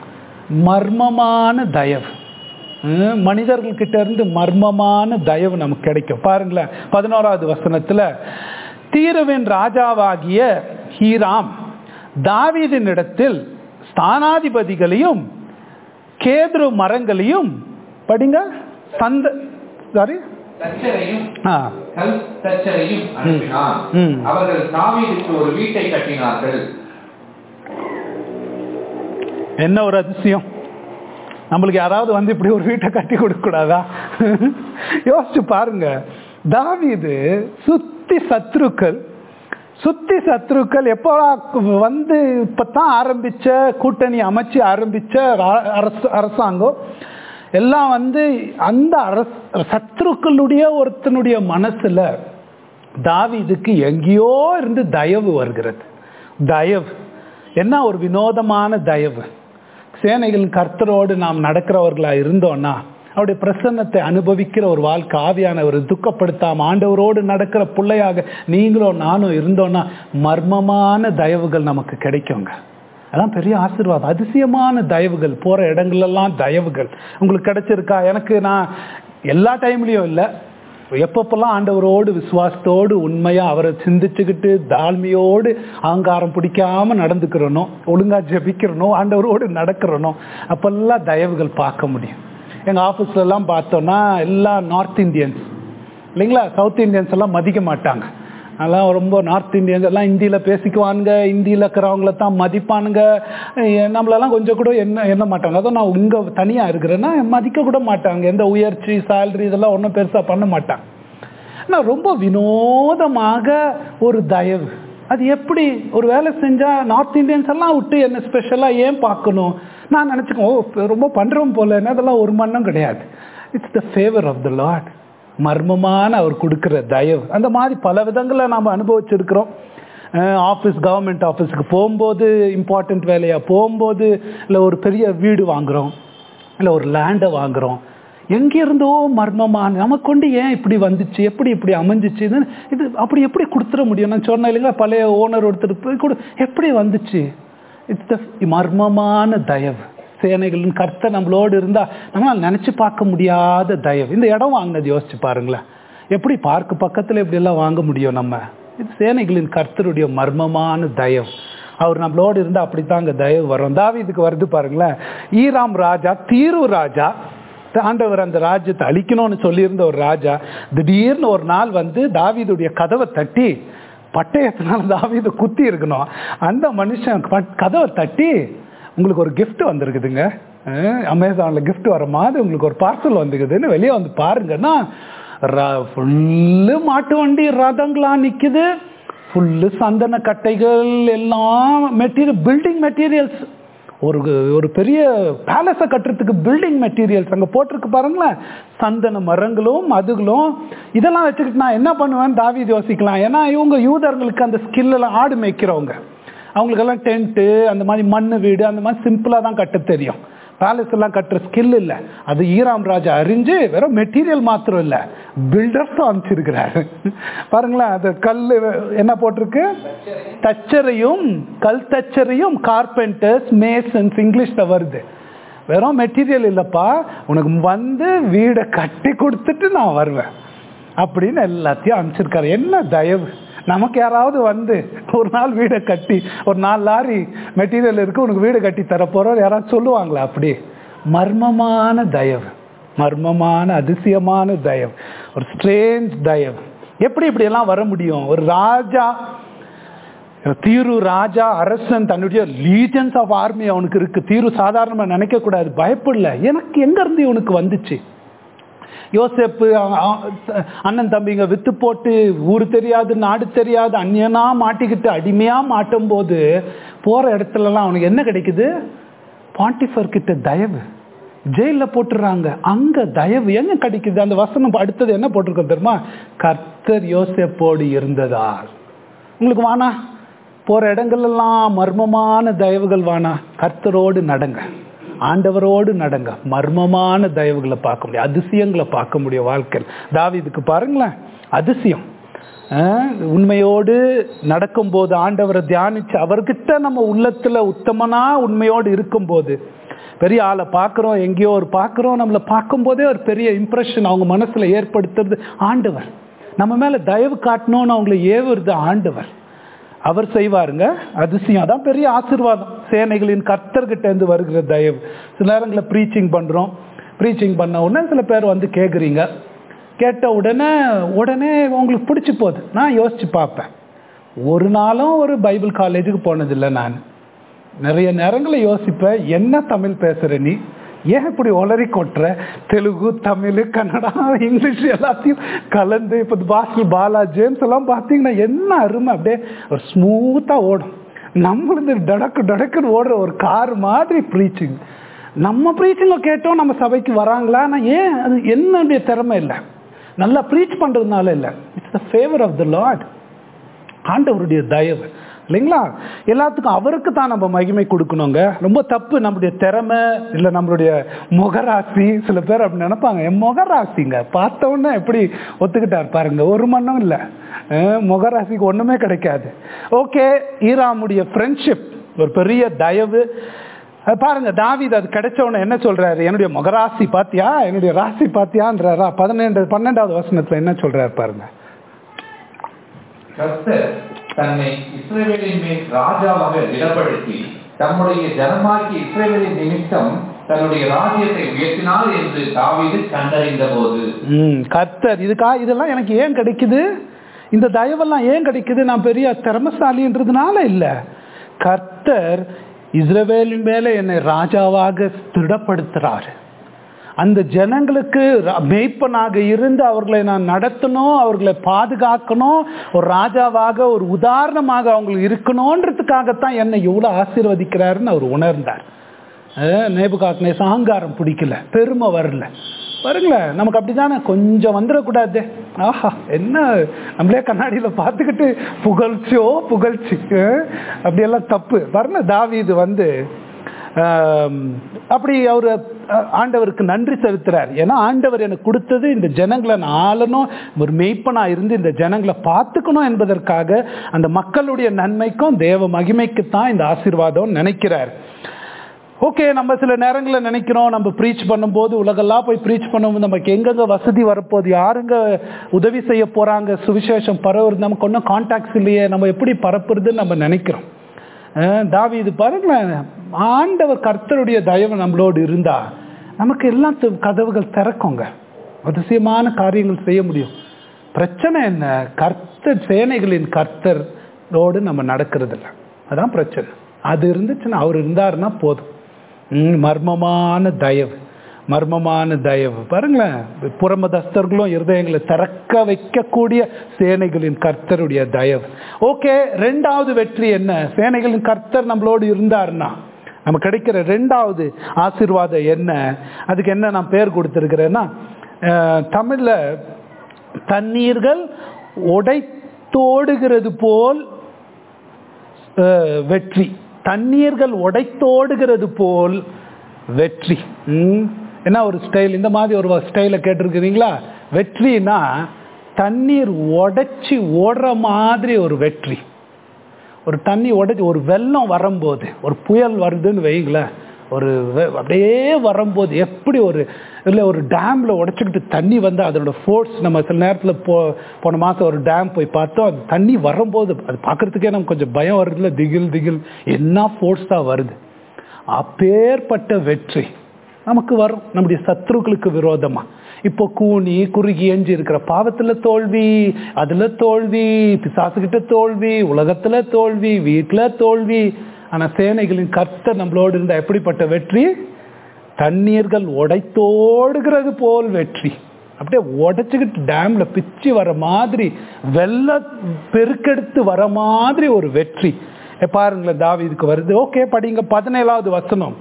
மர்மமான தயவு ஹம், மனிதர்கள் கிட்ட இருந்து மர்மமான தயவு நமக்கு கிடைக்கும் பாருங்களேன் பதினோராவது வசனத்துல தீருவின் ராஜாவாகிய ஹீராம் தாவீதின் இடத்தில் ஸ்தானாதிபதிகளையும் கேதுரு மரங்களையும் படிங்க சந்த சாரி தச்சரையும் ஆ கல் தச்சரையும் அனுப்பினான் ம். அவர்கள் தாவீதுக்கு ஒரு வீட்டை கட்டினார்கள் என்ன ஒரு அதிசயம் நம்மளுக்கு யாராவது வந்து இப்படி ஒரு வீட்டை கட்டி கொடுக்க கூடாதா யோசிச்சு பாருங்க தாவீது சுத்தி சத்ருக்கள் சுத்தி சத்ருக்கள் எப்போ வந்து இப்பதான் ஆரம்பிச்ச கூட்டணி அமைச்சு ஆரம்பிச்ச ரா- அரசு அரசாங்கம் எல்லாம் வந்து அந்த அரச சத்ருக்களுடைய ஒருத்தனுடைய மனசுல தாவீதுக்கு எங்கேயோ இருந்து தயவு வருகிறது தயவு என்ன ஒரு வினோதமான தயவு சேனைகளின் கர்த்தரோடு நாம் நடக்கிறவர்களா இருந்தோம்னா அவருடைய பிரசன்னத்தை அனுபவிக்கிற ஒரு வாழ்க்கை ஆவியானவர் துக்கப்படுத்தாம ஆண்டவரோடு நடக்கிற பிள்ளையாக நீங்களும் நானும் இருந்தோம்னா மர்மமான தயவுகள் நமக்கு கிடைக்குங்க அதான் பெரிய ஆசீர்வாதம் அதிசயமான தயவுகள் போற இடங்கள்லாம் தயவுகள் உங்களுக்கு கிடைச்சிருக்கா எனக்கு நான் எல்லா டைம்லயும் இல்லை எப்பப்பெல்லாம் ஆண்டவரோடு விசுவாசத்தோடு உண்மையா அவரை சிந்திச்சுக்கிட்டு தாழ்மையோடு அகங்காரம் பிடிக்காம நடந்துக்கிறனோ ஒழுங்கா ஜெபிக்கிறனோ ஆண்டவரோடு நடக்கிறனோ அப்பெல்லாம் தயவுகள் பார்க்க முடியும் எங்க ஆபீஸ்ல எல்லாம் பார்த்தோம்னா எல்லாம் நார்த் இந்தியன்ஸ் இல்லைங்களா சவுத் இந்தியன்ஸ் எல்லாம் மதிக்க மாட்டாங்க அதெல்லாம் ரொம்ப நார்த் இந்தியன்ஸ் எல்லாம் ஹிந்தியில பேசிக்குவானுங்க ஹிந்தியில இருக்கிறவங்கள தான் மதிப்பானுங்க எ- நம்மளெல்லாம் கொஞ்சம் கூட என்ன என்ன மாட்டாங்க அதுவும் நான் இங்க தனியா இருக்கிறேன்னா மதிக்க கூட மாட்டாங்க எந்த உயர்ச்சி சேலரி இதெல்லாம் ஒன்றும் பெருசா பண்ண மாட்டாங்க ஆனால் ரொம்ப வினோதமாக ஒரு தயவு அது எப்படி ஒரு வேலை செஞ்சா நார்த் இந்தியன்ஸ் எல்லாம் விட்டு என்ன ஸ்பெஷலா ஏன் பார்க்கணும் நான் நினைச்சுக்கோ ஓ இப்ப ரொம்ப பண்றோம் போல அதெல்லாம் ஒரு மண்ணும் கிடையாது it's the favour of the lord மர்மமான அவர் கொடுக்கிற தயவு அந்த மாதிரி பல விதங்களை நாம் அனுபவிச்சிருக்கிறோம் ஆஃபீஸ் கவர்மெண்ட் ஆஃபீஸுக்கு போகும்போது இம்பார்ட்டன்ட் வேலையா போகும்போது இல்லை ஒரு பெரிய வீடு வாங்குறோம் இல்லை ஒரு லேண்டை வாங்குறோம் எங்க இருந்தோ மர்மமான நமக்கு கொண்டு ஏன் இப்படி வந்துச்சு எப்படி இப்படி அமைஞ்சிச்சு இது இது அப்படி எப்படி கொடுத்துட முடியும் நான் சொன்னேன் இல்லைங்களா பழைய ஓனர் ஒருத்தர் போய் கொடு எப்படி வந்துச்சு இட்ஸ் த மர்மமான தயவு சேனைகளின் கர்த்தர் நம்மளோடு இருந்தா நம்மளால் நினைச்சு பார்க்க முடியாத தயவு இந்த இடம் வாங்கினது யோசிச்சு பாருங்களேன் எப்படி பார்க்கு பக்கத்துல இப்படி எல்லாம் வாங்க முடியும் நம்ம இது சேனைகளின் கர்த்தருடைய மர்மமான தயவு அவர் நம்மளோடு இருந்தா அப்படித்தாங்க தயவு வரும் தாவீதுக்கு வருது பாருங்களேன் ஈராம் ராஜா தீரு ராஜா ஆண்டவர் அந்த ராஜ்யத்தை அழிக்கணும்னு சொல்லியிருந்த ஒரு ராஜா திடீர்னு ஒரு நாள் வந்து தாவீதுடைய கதவை தட்டி பட்டயத்தினால தாவீது குத்தி இருக்கணும் அந்த மனுஷன் பட்- கதவை தட்டி உங்களுக்கு ஒரு gift வந்திருக்குதுங்க அமேசானில் gift வர மாதிரி உங்களுக்கு ஒரு பார்சல் வந்துக்குதுன்னு வெளியே வந்து பாருங்கன்னா ஃபுல்லு மாட்டு வண்டி ரதங்களா நிக்குது ஃபுல்லு சந்தன கட்டைகள் எல்லாம் மெட்டீரியல் பில்டிங் மெட்டீரியல்ஸ் ஒரு ஒரு பெரிய பேலஸை கட்டுறதுக்கு பில்டிங் மெட்டீரியல்ஸ் அங்கே போட்டிருக்கு பாருங்களேன் சந்தன மரங்களும் அதுகளும் இதெல்லாம் வச்சுக்கிட்டு நான் என்ன பண்ணுவேன்னு தாவீது யோசிக்கலாம் ஏன்னா இவங்க யூதர்களுக்கு அந்த ஸ்கில் எல்லாம் ஆடு மேய்க்கிறவங்க அவங்களுக்கெல்லாம் டென்ட்டு அந்த மாதிரி மண்ணு வீடு அந்த மாதிரி சிம்பிளாக தான் கட்ட தெரியும் பேலஸ் எல்லாம் கட்டுற ஸ்கில் இல்லை அது ஈராம் ராஜா அறிஞ்சு வெறும் மெட்டீரியல் மாத்திரம் இல்லை பில்டர்ஸும் அமைச்சிருக்கிறாரு பாருங்களேன் அது கல் என்ன போட்டிருக்கு தச்சரையும் கல் தச்சரையும் கார்பெண்டர்ஸ் மேசன்ஸ் இங்கிலீஷ்ல வருது வெறும் மெட்டீரியல் இல்லப்பா உனக்கு வந்து வீடை கட்டி கொடுத்துட்டு நான் வருவேன் அப்படின்னு எல்லாத்தையும் அமைச்சிருக்காரு என்ன தயவு நமக்கு யாராவது வந்து ஒரு நாள் வீடை கட்டி ஒரு நாலு லாரி மெட்டீரியல் இருக்கு உனக்கு வீடு கட்டி தரப்போறோம் யாராவது சொல்லுவாங்களா அப்படி மர்மமான தயவு மர்மமான அதிசயமான தயவு ஒரு ஸ்ட்ரேஞ்ச் தயவு எப்படி இப்படி எல்லாம் வர முடியும் ஒரு ராஜா தீரு ராஜா அரசன் தன்னுடைய லீஜன்ஸ் ஆஃப் ஆர்மி அவனுக்கு இருக்கு தீரு சாதாரணமா நினைக்க கூடாது பயப்படல எனக்கு எங்க இருந்து இவனுக்கு வந்துச்சு யோசேப்பு அ- அ- அண்ணன் தம்பிங்க வித்து போட்டு ஊர் தெரியாது நாடு தெரியாது அந்நியனா மாட்டிக்கிட்டு அடிமையா மாட்டும் போது போற இடத்துலலாம் அவனுக்கு என்ன கிடைக்குது பாண்டிஃபர் கிட்ட தயவு ஜெயில போட்டுறாங்க அங்க தயவு எங்க கிடைக்குது அந்த வசனம் அடுத்தது என்ன போட்டிருக்கோம் தெரியுமா கர்த்தர் யோசேப்போடு இருந்ததால் உங்களுக்கு வானா போற இடங்கள்லாம் மர்மமான தயவுகள் வானா கர்த்தரோடு நடங்க ஆண்டவரோடு நடங்க மர்மமான தயவுகளை பார்க்க முடியும் அதிசயங்களை பார்க்க முடியும் வாழ்க்கையில் தாவீதுக்கு பாருங்களேன் அதிசயம் அஹ், உண்மையோடு நடக்கும்போது ஆண்டவரை தியானிச்சு அவர்கிட்ட நம்ம உள்ளத்துல உத்தமனா உண்மையோடு இருக்கும்போது பெரிய ஆளை பார்க்குறோம் எங்கேயோ ஒரு பார்க்குறோம் நம்மளை பார்க்கும்போதே ஒரு பெரிய இம்ப்ரெஷன் அவங்க மனசுல ஏற்படுத்துறது ஆண்டவர் நம்ம மேல தயவு காட்டணும்னு அவங்களை ஏவுறது ஆண்டவர் அவர் செய்வாருங்க அதிசயம் அதான் பெரிய ஆசீர்வாதம் சேனைகளின் கர்த்தர்கிட்ட இருந்து வருகிற தயவு சில நேரங்களில் ப்ரீச்சிங் பண்றோம் ப்ரீச்சிங் பண்ண உடனே சில பேர் வந்து கேட்குறீங்க கேட்ட உடனே உடனே உங்களுக்கு பிடிச்சி போகுது நான் யோசிச்சு பார்ப்பேன் ஒரு நாளும் ஒரு பைபிள் காலேஜுக்கு போனதில்லை நான் நிறைய நேரங்களில் யோசிப்பேன் என்ன தமிழ் பேசுற நீ ஏன் இப்படி ஒளறி கொட்டுற தெலுங்கு தமிழ் கன்னடா இங்கிலீஷ் எல்லாத்தையும் கலந்து இப்போ பாஸ்டர் பாலா ஜேம்ஸ் எல்லாம் பார்த்தீங்கன்னா என்ன அருமை அப்படியே ஒரு ஸ்மூத்தாக ஓடும் நம்மளது டடக்கு டடக்குன்னு ஓடுற ஒரு கார் மாதிரி ப்ரீச்சிங் நம்ம ப்ரீச்சிங்க கேட்டோம் நம்ம சபைக்கு வராங்களா நான் ஏன் அது என்னுடைய திறமை இல்லை நல்லா ப்ரீச் பண்ணுறதுனால இல்லை it's the favour of the Lord ஆண்டவருடைய தயவு இல்லைங்களா எல்லாத்துக்கும் அவருக்கு தான் நம்ம மகிமை கொடுக்கணுங்க ரொம்ப தப்பு நம்முடைய திறமை இல்லை நம்மளுடைய முகராசி சில பேர் அப்படி நினைப்பாங்க என் முகராசிங்க பார்த்த உடனே எப்படி ஒத்துக்கிட்டார் பாருங்க ஒரு மண்ணும் இல்லை அஹ் முகராசிக்கு ஒன்றுமே கிடைக்காது ஓகே ஈராமுடைய ஃப்ரெண்ட்ஷிப் ஒரு பெரிய தயவு அது பாருங்க தாவீது அது கிடைச்ச உடனே என்ன சொல்றாரு என்னுடைய முகராசி பாத்தியா என்னுடைய ராசி பாத்தியான்றாரா பதினெண்டு பன்னெண்டாவது வசனத்துல என்ன சொல்றாரு பாருங்க கர்த்தர் தன்னை இஸ்ரவேலின் மேல் ராஜாவாக திடப்படுத்தி தம்முடைய ஜனமாகிய இஸ்ரவேலின் நிமித்தம் தன்னுடைய ராஜ்யத்தை உயர்த்தினார் என்று தாவீது கண்டறிந்த போது ம் கர்த்தர் இதுக்கா இதெல்லாம் எனக்கு ஏன் கிடைக்குது இந்த தயவெல்லாம் ஏன் கிடைக்குது நான் பெரிய திறமசாலின்றதுனால இல்லை கர்த்தர் இஸ்ரவேலின் மேலே என்னை ராஜாவாக திடப்படுத்துறாரு அந்த ஜனங்களுக்கு ர- மேய்ப்பனாக இருந்து அவர்களை நான் நடத்தணும் அவர்களை பாதுகாக்கணும் ஒரு ராஜாவாக ஒரு உதாரணமாக அவங்களுக்கு இருக்கணுன்றதுக்காகத்தான் என்னை எவ்வளோ ஆசீர்வதிக்கிறாருன்னு அவர் உணர்ந்தார் நேபுகாக்னே அகங்காரம் பிடிக்கல பெருமை வரல பாருங்களேன் நமக்கு அப்படிதானே கொஞ்சம் வந்துடக்கூடாது ஆஹா என்ன நம்மளே கண்ணாடியில் பார்த்துக்கிட்டு புகழ்ச்சியோ புகழ்ச்சி அஹ், அப்படியெல்லாம் தப்பு பாருங்க தாவீது வந்து ஆம், அப்படி அவர் ஆண்டவருக்கு நன்றி செலுத்துறார் ஏன்னா ஆண்டவர் எனக்கு கொடுத்தது இந்த ஜனங்களை நான் ஆளணும் ஒரு மெய்ப்பனா இருந்து இந்த ஜனங்களை பார்த்துக்கணும் என்பதற்காக அந்த மக்களுடைய நன்மைக்கும் தேவ மகிமைக்கு தான் இந்த ஆசீர்வாதம் நினைக்கிறார் ஓகே நம்ம சில நேரங்களில் நினைக்கிறோம் நம்ம ப்ரீச் பண்ணும்போது உலகெல்லாம் போய் ப்ரீச் பண்ணும்போது நமக்கு எங்கெங்க வசதி வரப்போகுது யாருங்க உதவி செய்ய போறாங்க சுவிசேஷம் பரவுறது நமக்கு ஒன்றும் கான்டாக்ட்ஸ் இல்லையே நம்ம எப்படி பரப்புறதுன்னு நம்ம நினைக்கிறோம் அஹ் தாவீது பாருங்களேன் ஆண்டவர் கர்த்தருடைய தயவு நம்மளோடு இருந்தா நமக்கு எல்லாம் தி- கதவுகள் திறக்குங்க அதிசயமான காரியங்கள் செய்ய முடியும் பிரச்சனை என்ன கர்த்தர் சேனைகளின் கர்த்தரோடு நம்ம நடக்கிறது இல்லை அதான் பிரச்சனை அது இருந்துச்சுன்னா அவர் இருந்தாருன்னா போதும் ம், மர்மமான தயவு மர்மமான தயவு பாருங்களேன் புறமதஸ்தர்களும் இருதயங்களை திறக்க வைக்கக்கூடிய சேனைகளின் கர்த்தருடைய தயவு ஓகே ரெண்டாவது வெற்றி என்ன சேனைகளின் கர்த்தர் நம்மளோடு இருந்தாருன்னா நம்ம கிடைக்கிற ரெண்டாவது ஆசீர்வாதம் என்ன அதுக்கு என்ன நான் பேர் கொடுத்துருக்கிறேன்னா அஹ், தமிழ்ல தண்ணீர்கள் உடைத்தோடுகிறது போல் அஹ், வெற்றி தண்ணீர்கள் உடைத்தோடுகிறது போல் வெற்றி ம். என்ன ஒரு ஸ்டைல் இந்த மாதிரி ஒரு ஸ்டைலை கேட்டிருக்கிறீங்களா வெற்றினா தண்ணீர் உடைச்சி ஓடுற மாதிரி ஒரு வெற்றி ஒரு தண்ணி உடைச்சி ஒரு வெள்ளம் வரும்போது ஒரு புயல் வருதுன்னு வைங்களேன் ஒரு வெ- அப்படியே வரும்போது எப்படி ஒரு இல்லை ஒரு டேமில் உடைச்சிக்கிட்டு தண்ணி வந்து அதோட ஃபோர்ஸ் நம்ம சில நேரத்தில் போ போன மாதம் ஒரு டேம் போய் பார்த்தோம் அது தண்ணி வரும்போது அது பார்க்குறதுக்கே நமக்கு கொஞ்சம் பயம் வருதுல்ல திகில் திகில் என்ன ஃபோர்ஸாக வருது அப்பேற்பட்ட வெற்றி நமக்கு வரும் நம்முடைய சத்ருக்களுக்கு விரோதமா இப்போ கூனி குறுகி எஞ்சி இருக்கிற பாவத்துல தோல்வி அதுல தோல்வி பிசாசுகிட்ட தோல்வி உலகத்துல தோல்வி வீட்டுல தோல்வி ஆனா சேனைகளின் கர்த்தர் நம்மளோடு இருந்தா எப்படிப்பட்ட வெற்றி தண்ணீர்கள் உடைத்தோடுகிறது போல் வெற்றி அப்படியே உடைச்சுக்கிட்டு டேம்ல பிச்சு வர மாதிரி வெள்ள பெருக்கெடுத்து வர மாதிரி ஒரு வெற்றி ஏ, பாருங்களேன் தாவீதுக்கு வருது ஓகே படிங்க பதினேழாவது வசனம்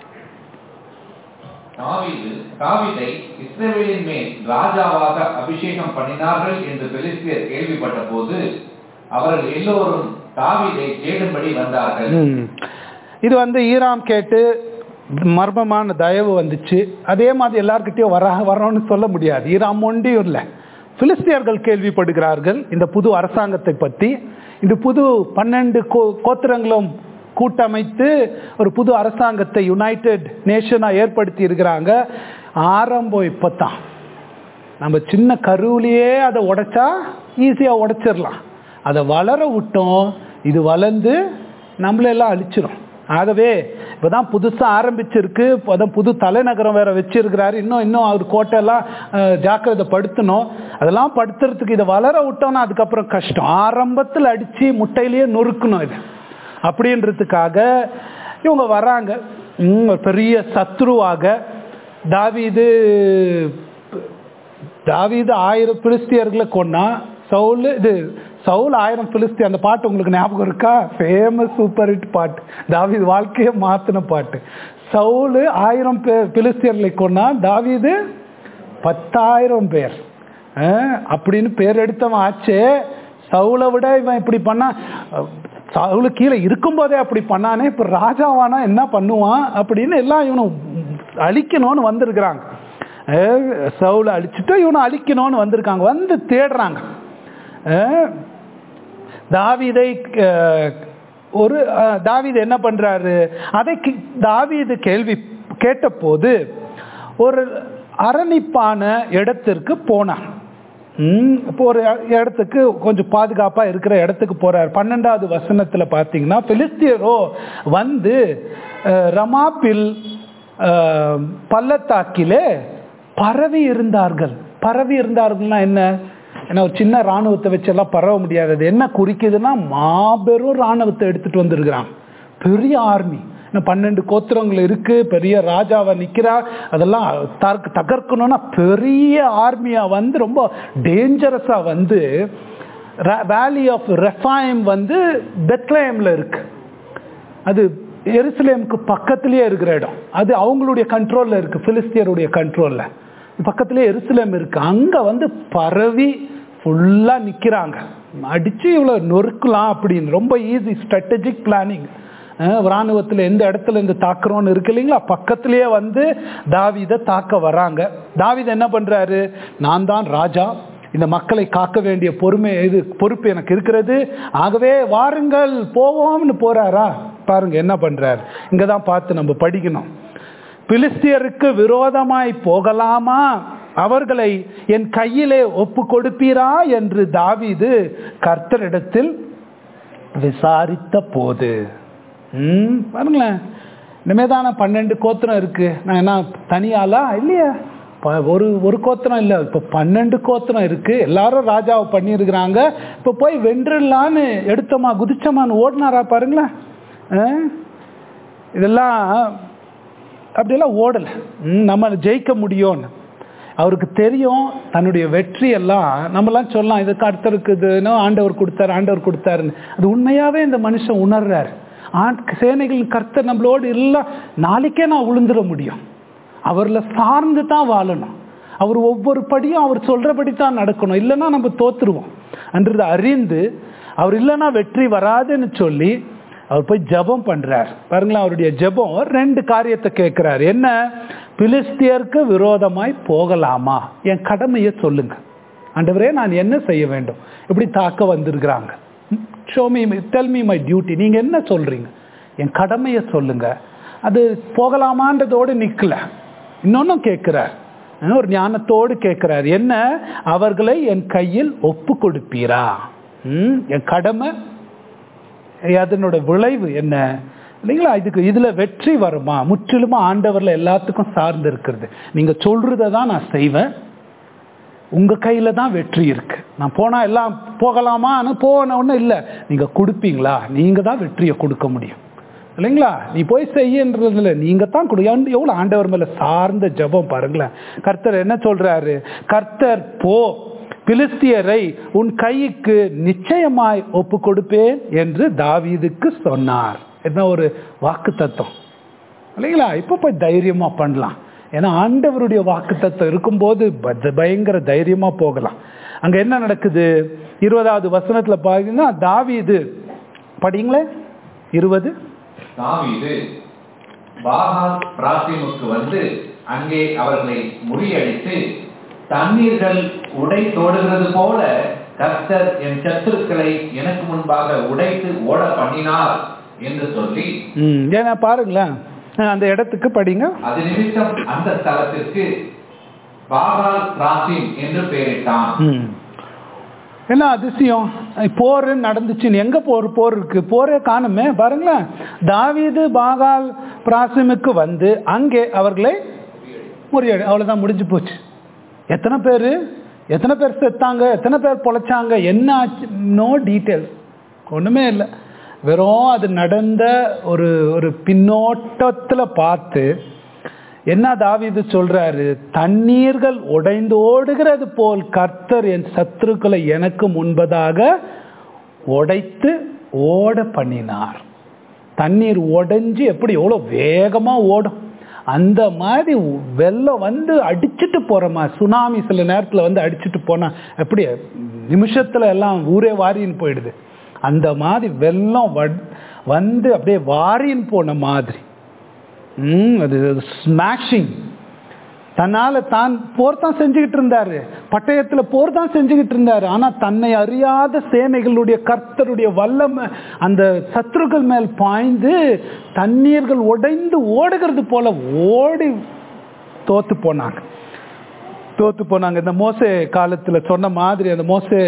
தாவீது தாவீதை இஸ்ரவேலின் மேல் ராஜாவாக அபிஷேகம் பண்ணினார்கள் என்று பெலிஸ்தியர் கேள்விப்பட்ட போது அவர்கள் எல்லோரும் தாவீதை தேடும்படி வந்தார்கள் ம். இது வந்து ஈராம் கேட்டு மர்மமான தயவு வந்துச்சு அதே மாதிரி எல்லார்கிட்டயும் வர வரணும்னு சொல்ல முடியாது ஈராம் ஒண்டியும் இல்லை பிலிஸ்தியர்கள் கேள்விப்படுகிறார்கள் இந்த புது அரசாங்கத்தை பற்றி இந்த புது பன்னெண்டு கோ கோத்திரங்களும் கூட்டமைத்து ஒரு புது அரசாங்கத்தை யுனைடெட் நேஷனாக ஏற்படுத்தி இருக்கிறாங்க ஆரம்பம் இப்போ தான் நம்ம சின்ன கருவிலேயே அதை உடைச்சா ஈஸியாக உடைச்சிடலாம் அதை வளர விட்டோம் இது வளர்ந்து நம்மளெல்லாம் அழிச்சிரும் ஆகவே இப்போதான் புதுசாக ஆரம்பிச்சிருக்கு அதான் புது தலைநகரம் வேற வச்சிருக்கிறாரு இன்னும் இன்னும் அவர் கோட்டையெல்லாம் அஹ், ஜாக்கிரதை படுத்தணும் அதெல்லாம் படுத்துறதுக்கு இதை வளர விட்டோம்னா அதுக்கப்புறம் கஷ்டம் ஆரம்பத்தில் அடித்து முட்டையிலேயே நொறுக்கணும் இது அப்படின்றதுக்காக இவங்க வராங்க ம், ஒரு பெரிய சத்ருவாக தாவீது தாவீது ஆயிரம் பிலிஸ்தியர்களை கொன்னா சவுல் இது சவுல் ஆயிரம் பிலிஸ்தி அந்த பாட்டு உங்களுக்கு ஞாபகம் இருக்கா ஃபேமஸ் சூப்பர் ஹிட் பாட்டு தாவீது வாழ்க்கையை மாத்தின பாட்டு சவுல் ஆயிரம் பேர் பிலிஸ்தியர்களை கொன்னா தாவீது பத்தாயிரம் பேர் அஹ், அப்படின்னு பேர் எடுத்தவன் ஆச்சே சவுலை விட இவன் இப்படி பண்ணா சவுலு கீழே இருக்கும்போதே அப்படி பண்ணானே இப்ப ராஜாவானா என்ன பண்ணுவான் அப்படின்னு எல்லாம் இவனை அழிக்கணும்னு வந்திருக்கிறாங்க அஹ், சவுலை அழிச்சுட்டு இவனை அழிக்கணும்னு வந்திருக்காங்க வந்து தேடுறாங்க அஹ், தாவீதை அஹ், ஒரு அஹ், தாவீது என்ன பண்றாரு அதை கி- தாவீது கேள்வி கேட்டபோது ஒரு அரணிப்பான இடத்திற்கு போனான் ம், இப்போ ஒரு இடத்துக்கு கொஞ்சம் பாதுகாப்பா இருக்கிற இடத்துக்கு போறார் பன்னெண்டாவது வசனத்துல பாத்தீங்கன்னா பிலிஸ்தியரோ வந்து அஹ், ரமாப்பில் அஹ், பள்ளத்தாக்கிலே பரவி இருந்தார்கள் பரவி இருந்தார்கள்னா என்ன ஏன்னா ஒரு சின்ன ராணுவத்தை வச்செல்லாம் பரவ முடியாது அது என்ன குறிக்குதுன்னா மாபெரும் ராணுவத்தை எடுத்துட்டு வந்திருக்கிறான் பெரிய ஆர்மி இன்னும் பன்னெண்டு கோத்திரங்கள் இருக்கு பெரிய ராஜாவை நிக்கிறா அதெல்லாம் தகர்க்க- தகர்க்கணும்னா பெரிய ஆர்மியா வந்து ரொம்ப டேஞ்சரஸா வந்து வேலி ஆஃப் ரெஃபாயம் வந்து பெத்லயம்ல இருக்கு அது எருசலேமுக்கு பக்கத்திலேயே இருக்கிற இடம் அது அவங்களுடைய கண்ட்ரோல்ல இருக்கு பிலிஸ்தியருடைய கண்ட்ரோல்ல பக்கத்திலேயே எருசலேம் இருக்கு அங்க வந்து பரவி ஃபுல்லா நிக்கிறாங்க அடிச்சு இவ்வளவு நொறுக்கலாம் அப்படின்னு ரொம்ப ஈஸி ஸ்ட்ராட்டஜிக் பிளானிங் ராணுவத்தில் எந்த இடத்துல இருந்து தாக்குறோம்னு இருக்கு இல்லைங்களா பக்கத்திலேயே வந்து தாவீதை தாக்க வராங்க தாவீது என்ன பண்றாரு நான் தான் ராஜா இந்த மக்களை காக்க வேண்டிய பொறுமை இது பொறுப்பு எனக்கு இருக்கிறது ஆகவே வாருங்கள் போவோம்னு போறாரா பாருங்க என்ன பண்றாரு இங்க தான் பார்த்து நம்ம படிக்கணும் பிலிஸ்தியருக்கு விரோதமாய் போகலாமா அவர்களை என் கையிலே ஒப்பு கொடுப்பீரா என்று தாவீது கர்த்தரிடத்தில் விசாரித்த போது ம் பாருங்களேன் இனிமேதான பன்னெண்டு கோத்திரம் இருக்கு நான் என்ன தனியாளா இல்லையா ப- ஒரு ஒரு கோத்திரம் இல்லை இப்போ பன்னெண்டு கோத்திரம் இருக்கு எல்லாரும் ராஜாவை பண்ணியிருக்கிறாங்க இப்போ போய் வென்றுடலான்னு எடுத்தோமா குதிச்சோமான்னு ஓடினாரா பாருங்களேன் ஆ? இதெல்லாம் அப்படியெல்லாம் ஓடலை ம், நம்ம ஜெயிக்க முடியும்னு அவருக்கு தெரியும் தன்னுடைய வெற்றி எல்லாம் நம்மலாம் சொல்லலாம் இது கர்த்தருக்கு இதுன்னு ஆண்டவர் கொடுத்தாரு ஆண்டவர் கொடுத்தாருன்னு அது உண்மையாவே இந்த மனுஷன் உணர்றாரு ஆண் சேனைகள் கர்த்தர் நம்மளோடு இல்லை நாளைக்கே நான் விழுந்துட முடியும் அவர்ல சார்ந்து தான் வாழணும் அவர் ஒவ்வொரு படியும் அவர் சொல்றபடி தான் நடக்கணும் இல்லைன்னா நம்ம தோத்துருவோம் என்றதை அறிந்து அவர் இல்லைன்னா வெற்றி வராதுன்னு சொல்லி அவர் போய் ஜெபம் பண்றார் பாருங்களேன் அவருடைய ஜெபம் ரெண்டு காரியத்தை கேட்கிறார் என்ன பிலிஸ்தியருக்கு விரோதமாய் போகலாமா என் கடமையை சொல்லுங்க ஆண்டவரே நான் என்ன செய்ய வேண்டும் இப்படி தாக்க வந்திருக்கிறாங்க show me tell me my duty நீங்க என்ன சொல்றீங்க என் கடமையை சொல்லுங்க அது போகலாமான்றதோடு நிக்கல இன்னொன்னும் கேட்கிறார் ஒரு ஞானத்தோடு கேட்கிறார் என்ன அவர்களை என் கையில் ஒப்பு கொடுப்பீரா ம், என் கடமை அதனோட விளைவு என்ன இல்லைங்களா இதுக்கு இதுல வெற்றி வருமா முற்றிலுமா ஆண்டவர்ல எல்லாத்துக்கும் சார்ந்து இருக்கிறது நீங்க சொல்றதை தான் நான் செய்வேன் உங்க கையில தான் வெற்றி இருக்கு நான் போனா எல்லாம் போகலாமா போன ஒன்றும் இல்லை நீங்க கொடுப்பீங்களா நீங்க தான் வெற்றியை கொடுக்க முடியும் இல்லைங்களா நீ போய் செய்யன்றதுல நீங்க தான் கொடு எவ்வளவு ஆண்டவர் மேல சார்ந்த ஜெபம் பாருங்களேன் கர்த்தர் என்ன சொல்றாரு கர்த்தர் போ பிலிஸ்தியரை உன் கைக்கு நிச்சயமாய் ஒப்பு கொடுப்பேன் என்று தாவீதுக்கு சொன்னார் என்ன ஒரு வாக்கு தத்துவம் இல்லைங்களா இப்போ போய் தைரியமா பண்ணலாம் ஏன்னா ஆண்டவருடைய வாக்கு தத்துவம் இருக்கும்போது ப- பயங்கர தைரியமா போகலாம் அங்க என்ன நடக்குது இருபதாவது வசனத்துல பாத்தீங்கன்னா தாவீது படிங்களேன் இருபது தாவீது பாகால் பிராசிமுக்கு வந்து அங்கே அவர்களை முறியடித்து தண்ணீர்கள் உடை தோடுகிறது போல கர்த்தர் என் சத்துருக்களை எனக்கு முன்பாக உடைத்து ஓட பண்ணினார் என்று சொல்லி ம் ஏன்னா பாருங்களேன் அஹ் அந்த இடத்துக்கு படிங்க அது நிமித்தம் அந்த ஸ்தலத்திற்கு பாகால் பிராசிம் என்று பெயரிட்டான் ம் என்ன அதிசயம் போர் நடந்துச்சுன்னு எங்க போர் போர் இருக்கு போரே காணுமே பாருங்களேன் தாவீது பாகால் பிராசிமுக்கு வந்து அங்கே அவர்களை முறியடி அவ்வளவுதான் முடிஞ்சு போச்சு எத்தனை பேர் எத்தனை பேர் செத்தாங்க எத்தனை பேர் பொழைச்சாங்க என்ன ஆச்சு நோ டீட்டெயில்ஸ் ஒண்ணுமே இல்லை வெறும் அது நடந்த ஒரு ஒரு பின்னோட்டத்துல பார்த்து என்ன தாவீது சொல்றாரு தண்ணீர்கள் உடைந்து ஓடுகிறது போல் கர்த்தர் என் சத்துருக்களை எனக்கு முன்பதாக உடைத்து ஓட பண்ணினார் தண்ணீர் உடைஞ்சு எப்படி எவ்வளோ வேகமாக ஓடும் அந்த மாதிரி வெள்ளம் வந்து அடிச்சுட்டு போகிறோமா சுனாமி சில நேரத்தில் வந்து அடிச்சுட்டு போனால் எப்படி நிமிஷத்தில் எல்லாம் ஊரே வாரின்னு போயிடுது அந்த மாதிரி வெள்ளம் வட்- வந்து அப்படியே வாரின்னு போன மாதிரி ம், அது ஸ்மாஷிங் தன்னால தான் போர் தான் செஞ்சுக்கிட்டு இருந்தாரு பட்டயத்துல போர் தான் செஞ்சுக்கிட்டு இருந்தாரு ஆனா தன்னை அறியாத சேனைகளுடைய கர்த்தருடைய வல்லமை அந்த சத்துருக்கள் மேல் பாய்ந்து தண்ணீர்கள் உடைந்து ஓடுகிறது போல ஓடி தோத்து போனாங்க தோத்து போனாங்க இந்த மோசே காலத்துல சொன்ன மாதிரி அந்த மோசே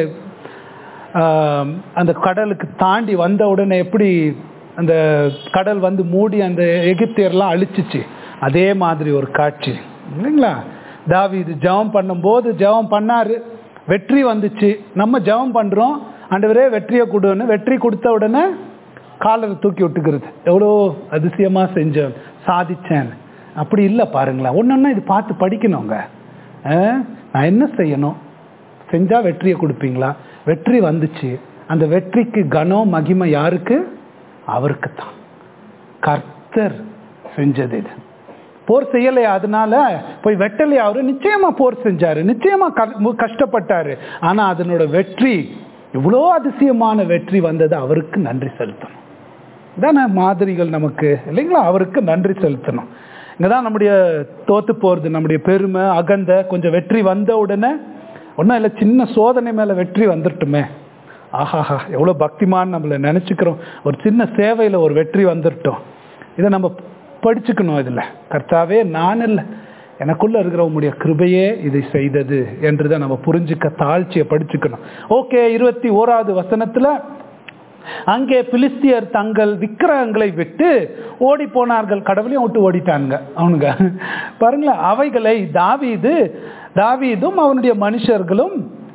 ஆம், அந்த கடலுக்கு தாண்டி வந்த உடனே எப்படி அந்த கடல் வந்து மூடி அந்த எகிப்தியர்லாம் அழிச்சிச்சு அதே மாதிரி ஒரு காட்சி இல்லைங்களா தாவீது ஜெபம் பண்ணும்போது ஜெபம் பண்ணாரு வெற்றி வந்துச்சு நம்ம ஜெபம் பண்றோம் ஆண்டவரே வெற்றியை கொடுன்னு வெற்றி கொடுத்த உடனே காலரை தூக்கி விட்டுக்கிறது எவ்வளோ அதிசயமா செஞ்சேன் சாதிச்சேன் அப்படி இல்லை பாருங்களேன் ஒன்னொன்னா இது பார்த்து படிக்கணுங்க ஆ, நான் என்ன செய்யணும் செஞ்சா வெற்றியை கொடுப்பீங்களா வெற்றி வந்துச்சு அந்த வெற்றிக்கு கனம் மகிமை யாருக்கு அவருக்கு தான் கர்த்தர் செஞ்சது இது போர் செய்யலையா அதனால போய் வெட்டலையா அவரு நிச்சயமா போர் செஞ்சாரு நிச்சயமா க- மு- கஷ்டப்பட்டாரு ஆனா அதனோட வெற்றி இவ்வளோ அதிசயமான வெற்றி வந்தது அவருக்கு நன்றி செலுத்தணும் இதான மாதிரிகள் நமக்கு இல்லைங்களா அவருக்கு நன்றி செலுத்தணும் இங்கதான் நம்முடைய தோத்து போறது நம்முடைய பெருமை அகந்த கொஞ்சம் வெற்றி வந்த உடனே ஒன்றும் இல்லை சின்ன சோதனை மேல வெற்றி வந்துட்டுமே ஆஹாஹா எவ்வளோ பக்திமான் நம்மளை நினைச்சுக்கிறோம் ஒரு சின்ன சேவையில ஒரு வெற்றி வந்துட்டோம் இதை நம்ம படிச்சுக்கணும் இதுல கர்த்தாவே நான் இல்லை எனக்குள்ள இருக்கிற உம்முடைய கிருபையே இதை செய்தது என்றுதான் நம்ம புரிஞ்சுக்க தாழ்ச்சியை படிச்சுக்கணும் ஓகே இருபத்தி ஓராவது வசனத்துல அங்கே பிலிஸ்தியர் தங்கள் விக்கிரகங்களை விட்டு ஓடி போனார்கள் கடவுளையும் விட்டு ஓடிட்டாங்க அவனுங்க பாருங்களேன் அவைகளை தாவீது தாவீதும் அவனுடைய மனுஷர்களும்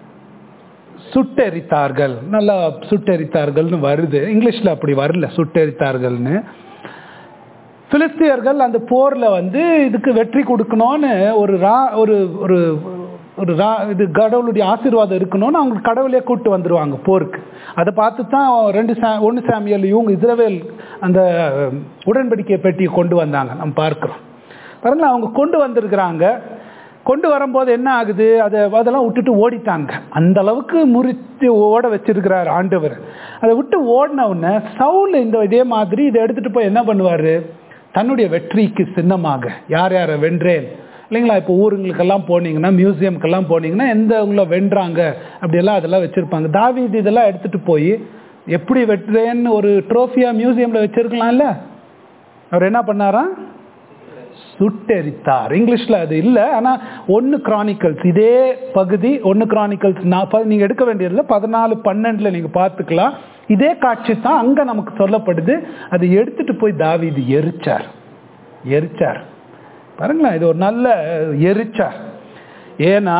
சுட்டெரித்தார்கள் நல்லா சுட்டெரித்தார்கள்னு வருது இங்கிலீஷ்ல அப்படி வரல சுட்டெரித்தார்கள்னு பிலிஸ்தியர்கள் அந்த போர்ல வந்து இதுக்கு வெற்றி கொடுக்கணும்னு ஒரு ரா ஒரு ஒரு ஒரு ரா இது கடவுளுடைய ஆசீர்வாதம் இருக்கணும்னு அவங்க கடவுளே கூட்டு வந்துருவாங்க போருக்கு அதை பார்த்து தான் ரெண்டு சா ஒன்று சாமியல் இவங்க இஸ்ரவேல் அந்த உடன்படிக்கை பெட்டியை கொண்டு வந்தாங்க நம்ம பார்க்குறோம் பாருங்களேன் அவங்க கொண்டு வந்திருக்கிறாங்க கொண்டு வரும்போது என்ன ஆகுது அதை அதெல்லாம் விட்டுட்டு ஓடிட்டாங்க அந்த அளவுக்கு முறித்து ஓட வச்சிருக்கிறார் ஆண்டவர் அதை விட்டு ஓடின உடனே சவுல் இந்த இதே மாதிரி இதை எடுத்துட்டு போய் என்ன பண்ணுவாரு தன்னுடைய வெற்றிக்கு சின்னமாக யார் யாரை வென்றேன் இல்லைங்களா இப்போ ஊருங்களுக்கெல்லாம் போனீங்கன்னா மியூசியம்க்கெல்லாம் போனீங்கன்னா எந்த உங்களை வென்றாங்க அப்படியெல்லாம் அதெல்லாம் வச்சுருப்பாங்க தாவீது இதெல்லாம் எடுத்துகிட்டு போய் எப்படி வெற்றேன்னு ஒரு ட்ரோஃபியா மியூசியமில் வச்சுருக்கலாம்ல அவர் என்ன பண்ணாரா சுட்டெரித்தார் இங்கிலீஷில் அது இல்லை ஆனால் ஒன்று கிரானிக்கல்ஸ் இதே பகுதி ஒன்று கிரானிக்கல்ஸ் நான் நீங்கள் எடுக்க வேண்டியதில்லை பதினாலு பன்னெண்டில் நீங்கள் பார்த்துக்கலாம் இதே காட்சி தான் அங்கே நமக்கு சொல்லப்படுது அதை எடுத்துட்டு போய் தாவீது எரிச்சார் எரிச்சார் பாருங்களேன் இது ஒரு நல்ல எரிச்சார் ஏன்னா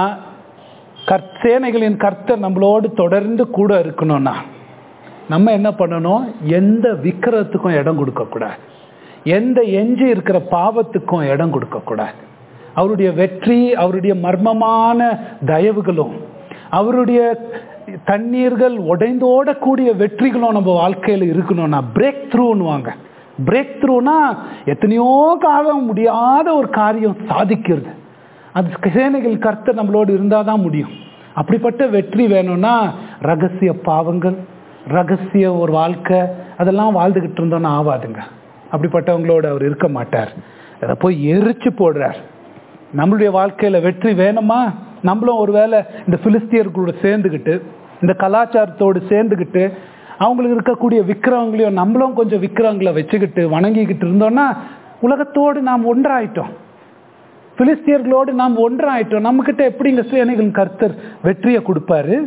கற்சேனைகளின் கர்த்தர் நம்மளோடு தொடர்ந்து கூட இருக்கணும்னா நம்ம என்ன பண்ணணும் எந்த விக்கிரத்துக்கும் இடம் கொடுக்கக்கூடாது எந்த எஞ்சி இருக்கிற பாவத்துக்கும் இடம் கொடுக்கக்கூடாது அவருடைய வெற்றி அவருடைய மர்மமான தயவுகளும் அவருடைய தண்ணீர்கள் உடைந்தோடக்கூடிய வெற்றிகளும் நம்ம வாழ்க்கையில் இருக்கணும்னா பிரேக் த்ரூன்னுவாங்க பிரேக் த்ரூனா எத்தனையோ காலம் முடியாத ஒரு காரியம் சாதிக்கிறது அது சேனைகள் கர்த்தர் நம்மளோடு இருந்தால் தான் முடியும் அப்படிப்பட்ட வெற்றி வேணும்னா ரகசிய பாவங்கள் ரகசிய ஒரு வாழ்க்கை அதெல்லாம் வாழ்ந்துக்கிட்டு இருந்தோம்னா ஆவாதுங்க அப்படிப்பட்டவங்களோட அவர் இருக்க மாட்டார் அதை போய் எரிச்சு போடுறார் நம்மளுடைய வாழ்க்கையில வெற்றி வேணுமா நம்மளும் ஒருவேளை இந்த பிலிஸ்தியர்களோட சேர்ந்துக்கிட்டு இந்த கலாச்சாரத்தோடு சேர்ந்துக்கிட்டு அவங்களுக்கு இருக்கக்கூடிய விக்கிரகங்களையும் நம்மளும் கொஞ்சம் விக்கிரகங்களை வச்சுக்கிட்டு வணங்கிக்கிட்டு இருந்தோம்னா உலகத்தோடு நாம் ஒன்றாயிட்டோம் பிலிஸ்தியர்களோடு நாம் ஒன்றாயிட்டோம் நம்மக்கிட்ட எப்படி இந்த சேனைகள் கர்த்தர் வெற்றியை கொடுப்பாரு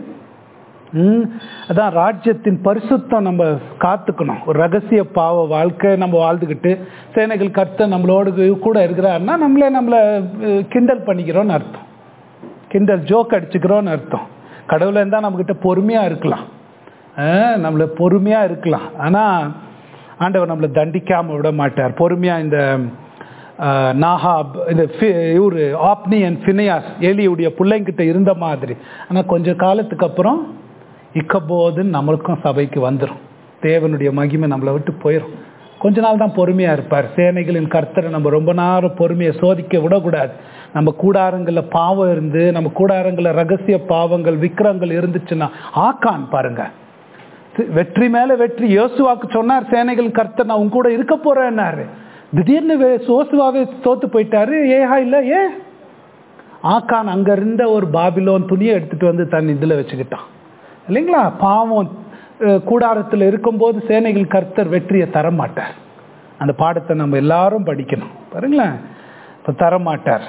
ம் அதான் ராஜ்யத்தின் பரிசுத்தம் நம்ம காத்துக்கணும் ஒரு ரகசிய பாவ வாழ்க்கை நம்ம வாழ்ந்துக்கிட்டு சேனைகள் கர்த்தர் நம்மளோடு கூட இருக்கிறாருன்னா நம்மளே நம்மளை அஹ், கிண்டல் பண்ணிக்கிறோம்னு அர்த்தம் கிண்டல் ஜோக் அடிச்சுக்கிறோம்னு அர்த்தம் கடவுளை இருந்தால் நம்மக்கிட்ட பொறுமையாக இருக்கலாம் அஹ், நம்மள பொறுமையாக இருக்கலாம் ஆனால் ஆண்டவர் நம்மளை தண்டிக்காமல் விட மாட்டார் பொறுமையாக இந்த அஹ், நாகாப் இந்த இவர் ஆப்னி அண்ட் ஃபினியாஸ் ஏலியுடைய பிள்ளைங்கிட்ட இருந்த மாதிரி ஆனால் கொஞ்ச காலத்துக்கு அப்புறம் இக்கபோதுன்னு நம்மளுக்கும் சபைக்கு வந்துடும் தேவனுடைய மகிமை நம்மளை விட்டு போயிடும் கொஞ்ச நாள் தான் பொறுமையா இருப்பார் சேனைகளின் கர்த்தரை நம்ம ரொம்ப நேரம் பொறுமையை சோதிக்க விடக்கூடாது நம்ம கூடாரங்களில் பாவம் இருந்து நம்ம கூடாரங்களில் ரகசிய பாவங்கள் விக்கிரங்கள் இருந்துச்சுன்னா ஆக்கான் பாருங்க வெற்றி மேல வெற்றி யோசுவாக்கு சொன்னார் சேனைகள் கர்த்தர் நான் உன் கூட இருக்க போறேன்னாரு திடீர்னு வே- யோசுவாவே தோத்து போயிட்டாரு ஏஹா இல்ல ஏ ஆக்கான் அங்க இருந்த ஒரு பாபிலோன் துணியை எடுத்துட்டு வந்து தன் இதுல வச்சுக்கிட்டான் இல்லைங்களா பாவம் அஹ், கூடாரத்துல இருக்கும்போது சேனைகள் கர்த்தர் வெற்றியை தர மாட்டார் அந்த பாடத்தை நம்ம எல்லாரும் படிக்கணும் பாருங்களேன் இப்ப தர மாட்டார்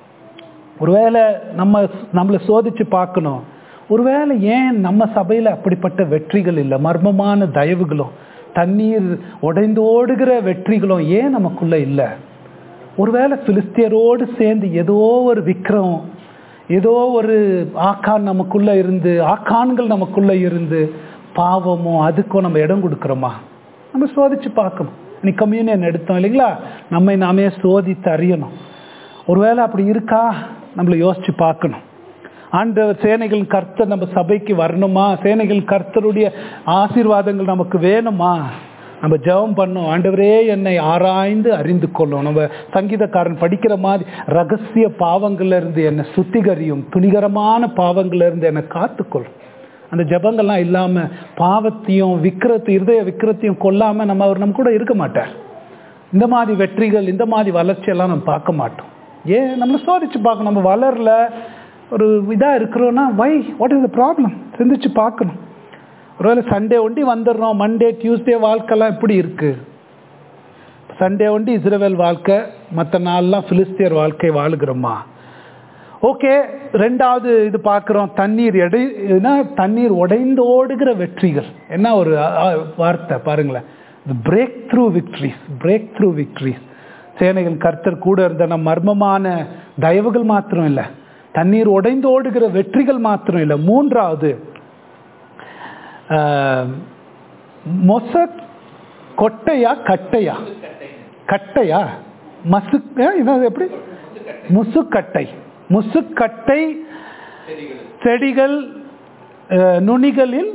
ஒருவேளை நம்ம நம்மளை சோதிச்சு பார்க்கணும் ஒருவேளை ஏன் நம்ம சபையில அப்படிப்பட்ட வெற்றிகள் இல்லை மர்மமான தயவுகளும் தண்ணீர் உடைந்து ஓடுகிற வெற்றிகளும் ஏன் நமக்குள்ள இல்லை ஒருவேளை பிலிஸ்தியரோடு சேர்ந்து ஏதோ ஒரு விக்ரம் ஏதோ ஒரு ஆக்கான் நமக்குள்ள இருந்து ஆக்கான்கள் நமக்குள்ள இருந்து பாவமோ அதுக்கும் நம்ம இடம் கொடுக்குறோமா நம்ம சோதிச்சு பார்க்கணும் நீ கம்யூனியன் எடுத்தோம் இல்லைங்களா நம்மை நாமே சோதித்து அறியணும் ஒருவேளை அப்படி இருக்கா நம்மளை யோசிச்சு பார்க்கணும் ஆண்டவர் சேனைகள் கர்த்தர் நம்ம சபைக்கு வரணுமா சேனைகள் கர்த்தருடைய ஆசீர்வாதங்கள் நமக்கு வேணுமா நம்ம ஜெபம் பண்ணோம் ஆண்டவரே என்னை ஆராய்ந்து அறிந்து கொள்ளும் நம்ம சங்கீதக்காரன் படிக்கிற மாதிரி ரகசிய பாவங்கள்ல இருந்து என்னை சுத்திகரியும் துணிகரமான பாவங்கள்ல இருந்து என்னை காத்துக்கொள்ளும் அந்த ஜெபங்கள்லாம் இல்லாம பாவத்தையும் விக்கிரத்து இருதய விக்கிரத்தையும் கொல்லாம நம்ம அவர் நம்ம கூட இருக்க மாட்டார் இந்த மாதிரி வெற்றிகள் இந்த மாதிரி வளர்ச்சியெல்லாம் நம்ம பார்க்க மாட்டோம் ஏன் நம்மளை சோதிச்சு பார்க்கணும் நம்ம வளரல ஒரு இதா இருக்கிறோன்னா why what is the problem சிந்திச்சு பார்க்கணும் ஒருவேளை சண்டே ஒண்டி வந்துடுறோம் மண்டே டியூஸ்டே வாழ்க்கைலாம் எப்படி இருக்கு சண்டே ஒண்டி இஸ்ரேல் வாழ்க்கை மற்ற நாள்லாம் பிலிஸ்தியர் வாழ்க்கை வாழுகிறோமா ஓகே ரெண்டாவது இது பார்க்குறோம் தண்ணீர் எடை என்ன தண்ணீர் உடைந்து ஓடுகிற வெற்றிகள் என்ன ஒரு அ, அ, வார்த்தை பாருங்களேன் break through victories break through victories சேனைகள் கர்த்தர் கூட இருந்த நம் மர்மமான தயவுகள் மாத்திரம் இல்லை தண்ணீர் உடைந்து ஓடுகிற வெற்றிகள் மாத்திரம் இல்லை மூன்றாவது ஆஹ், மொச கொட்டையா கட்டையா கட்டையா மசு ஆ, இது எப்படி முசுக்கட்டை முசுக்கட்டை செடிகள் அஹ், நுனிகளில்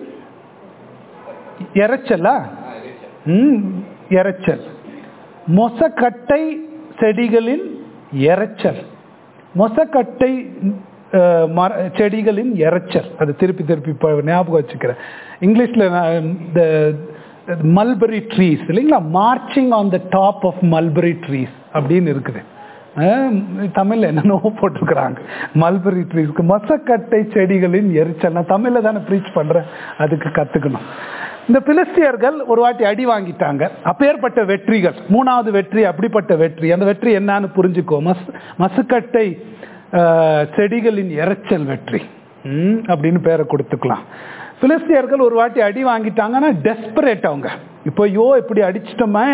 இறைச்சலா ம் இறைச்சல் மொசக்கட்டை செடிகளின் இறைச்சல் மொசக்கட்டை அஹ், மர செடிகளின் இறைச்சல் அது திருப்பி திருப்பி இப்போ ஞாபகம் வச்சுக்கிறேன் இங்கிலீஷில் இந்த மல்பரி ட்ரீஸ் இல்லைங்களா marching on the top of mulberry trees அப்படின்னு இருக்குது அஹ், தமிழ்ல என்னென்னோ போட்டிருக்கிறாங்க மல்பரி ட்ரீஸ்க்கு மொசக்கட்டை செடிகளின் எரிச்சல் நான் தமிழ்ல தானே ப்ரீச் பண்றேன் அதுக்கு கத்துக்கணும் இந்த பிலிஸ்தியர்கள் ஒரு வாட்டி அடி வாங்கிட்டாங்க அப்பேற்பட்ட வெற்றிகள் மூணாவது வெற்றி அப்படிப்பட்ட வெற்றி அந்த வெற்றி என்னன்னு புரிஞ்சுக்கோ மஸ் மசுக்கட்டை அஹ், செடிகளின் இரைச்சல் வெற்றி ம், அப்படின்னு பேரை கொடுத்துக்கலாம் பிலிஸ்தியர்கள் ஒரு வாட்டி அடி வாங்கிட்டாங்கன்னா டெஸ்பரேட் அவங்க இப்போ ஐயோ இப்படி அடிச்சிட்டோமே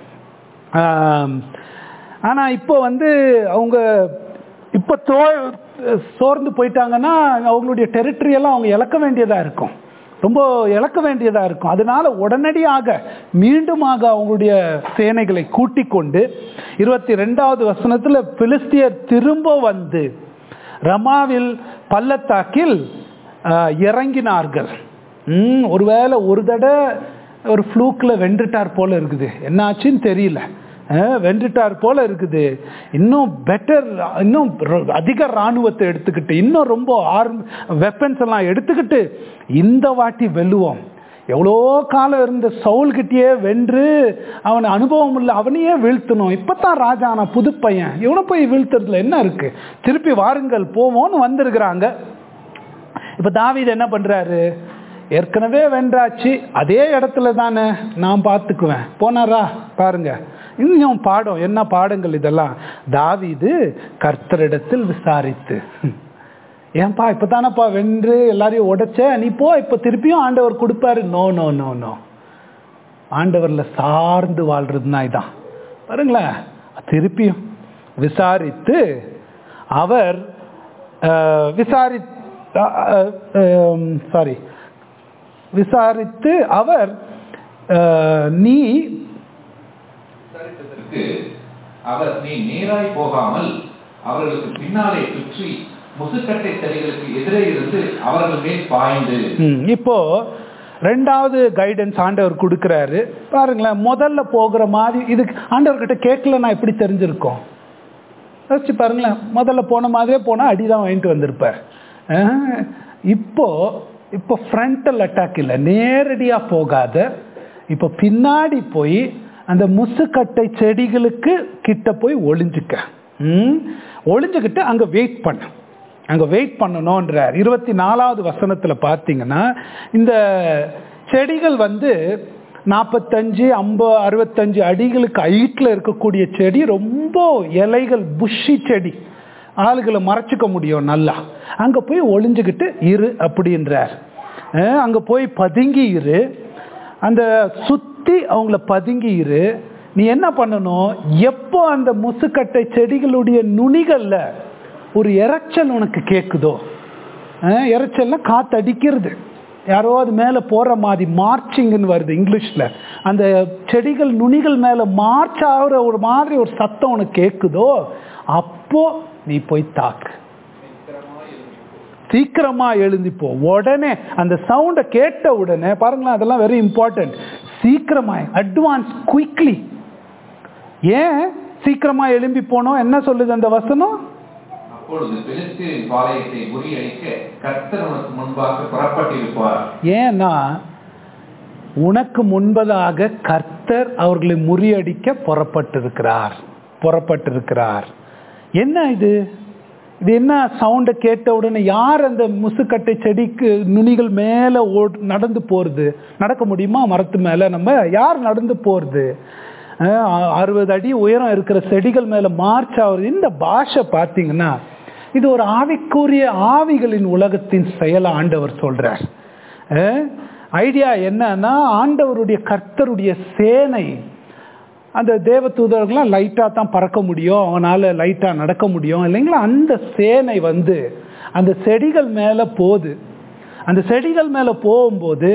ஆம், ஆனா இப்போ வந்து அவங்க இப்போ தோ சோர்ந்து போயிட்டாங்கன்னா அவங்களுடைய டெரிட்டரி எல்லாம் அவங்க இழக்க வேண்டியதா இருக்கும் ரொம்ப இழக்க வேண்டியதா இருக்கும் அதனால உடனடியாக மீண்டுமாக அவங்களுடைய சேனைகளை கூட்டிக் கொண்டு இருபத்தி ரெண்டாவது வசனத்துல பிலிஸ்தியர் திரும்ப வந்து ரமாவில் பள்ளத்தாக்கில் ஆஹ், இறங்கினார்கள் ம், ஒருவேளை ஒரு தடவை ஒரு ஃப்ளூக்ல வென்றுட்டார் போல இருக்குது என்னாச்சுன்னு தெரியல அஹ், வென்றுட்டார் போல இருக்குது இன்னும் பெட்டர் இன்னும் ர- அதிக ராணுவத்தை எடுத்துக்கிட்டு இன்னும் ரொம்ப ஆர்ம் வெப்பன்ஸ் எல்லாம் எடுத்துக்கிட்டு இந்த வாட்டி வெல்லுவோம் எவ்வளோ காலம் இருந்த சவுல்கிட்டயே வென்று அவன் அனுபவம் இல்லை அவனையே வீழ்த்தணும் இப்பதான் ராஜா நான் புது பையன் இவனை போய் வீழ்த்துறதுல என்ன இருக்கு திருப்பி வாருங்கள் போவோம்னு வந்திருக்கிறாங்க இப்ப தாவீது என்ன பண்றாரு ஏற்கனவே வென்றாச்சு அதே இடத்துல தானே நான் பார்த்துக்குவேன் போனாரா பாருங்க இன்னும் பாடம் என்ன பாடங்கள் இதெல்லாம் தாவீது கர்த்தரிடத்தில் விசாரித்து ஏன்பா இப்பதானப்பா வென்று எல்லாரையும் உடைச்ச நீ போ இப்ப திருப்பியும் ஆண்டவர் கொடுப்பாரு நோ நோ நோ நோ ஆண்டவர்ல சார்ந்து வாழ்றதுனா இதான் பாருங்களேன் திருப்பியும் விசாரித்து அவர் அஹ், விசாரி சாரி விசாரித்து அவர் அஹ், நீ விசாரித்ததற்கு அவர் நீ நேராய் போகாமல் அவர்களுக்கு பின்னாலே சுற்றி முசுக்கட்டை செடிகளுக்கு எதிரே இருந்து அவர்கள் மேல் பாய்ந்து ம், இப்போ ரெண்டாவது கைடன்ஸ் ஆண்டவர் கொடுக்குறாரு பாருங்களேன் முதல்ல போகிற மாதிரி இது ஆண்டவர்கிட்ட கேட்கல நான் எப்படி தெரிஞ்சிருக்கோம் யோசிச்சு பாருங்களேன் முதல்ல போன மாதிரியே போனால் அடிதான் வாங்கிட்டு வந்திருப்பார் ஆஹ், இப்போ இப்போ ஃப்ரண்டல் அட்டாக் இல்லை நேரடியாக போகாத இப்போ பின்னாடி போய் அந்த முசுக்கட்டை செடிகளுக்கு கிட்ட போய் ஒளிஞ்சுக்க ம் ஒளிஞ்சுக்கிட்டு அங்கே வெயிட் பண்ண அங்கே வெயிட் பண்ணணுன்றார் இருபத்தி நாலாவது வசனத்தில் பார்த்தீங்கன்னா இந்த செடிகள் வந்து நாற்பத்தஞ்சு ஐம்பது அறுபத்தஞ்சு அடிகளுக்கு ஹைட்டில் இருக்கக்கூடிய செடி ரொம்ப இலைகள் புஷி செடி ஆளுகளை மறைச்சிக்க முடியும் நல்லா அங்கே போய் ஒளிஞ்சுக்கிட்டு இரு அப்படின்றார் அஹ் அங்கே போய் பதுங்கி இரு அந்த சுற்றி அவங்கள பதுங்கி இரு நீ என்ன பண்ணணும் எப்போ அந்த முசுக்கட்டை செடிகளுடைய நுனிகள்ல ஒரு இரைச்சல் உனக்கு கேட்குதோ அஹ் இரைச்சல்னா காத்து அடிக்கிறது யாரோ அது மேலே போகிற மாதிரி மார்ச்சிங்னு வருது இங்கிலீஷில் அந்த செடிகள் நுனிகள் மேலே மார்ச் ஆகிற ஒரு மாதிரி ஒரு சத்தம் உனக்கு கேட்குதோ அப்போ நீ போய் தாக்கு சீக்கிரமா எழுந்தி போ உடனே அந்த சவுண்டை கேட்ட உடனே பாருங்களேன் அதெல்லாம் வெரி இம்பார்ட்டன்ட் சீக்கிரமா அட்வான்ஸ் குயிக்லி ஏன் சீக்கிரமா எழும்பி போனோம் என்ன சொல்லுது அந்த வசனம் அப்பொழுது பெலிஸ்தீரின் பாளையத்தை முறியடிக்க கர்த்தர் உனக்கு முன்பாக புறப்பட்டிருப்பார் ஏன்னா உனக்கு முன்பதாக கர்த்தர் அவர்களை முறியடிக்க புறப்பட்டிருக்கிறார் புறப்பட்டிருக்கிறார் என்ன இது இது என்ன சவுண்டை கேட்ட உடனே யார் அந்த முசுக்கட்டை செடிக்கு நுனிகள் மேலே ஓ நடந்து போகிறது நடக்க முடியுமா மரத்து மேலே நம்ம யார் நடந்து போகிறது அறுபது அடி உயரம் இருக்கிற செடிகள் மேலே மார்ச் ஆகுது இந்த பாஷை பார்த்தீங்கன்னா இது ஒரு ஆவிக்குரிய ஆவிகளின் உலகத்தின் செயலை ஆண்டவர் சொல்றார் ஐடியா என்னன்னா ஆண்டவருடைய கர்த்தருடைய சேனை அந்த தேவ தூதர்கள்லாம் லைட்டாக தான் பறக்க முடியும் அவனால் லைட்டாக நடக்க முடியும் இல்லைங்களா அந்த சேனை வந்து அந்த செடிகள் மேலே போகுது அந்த செடிகள் மேலே போகும்போது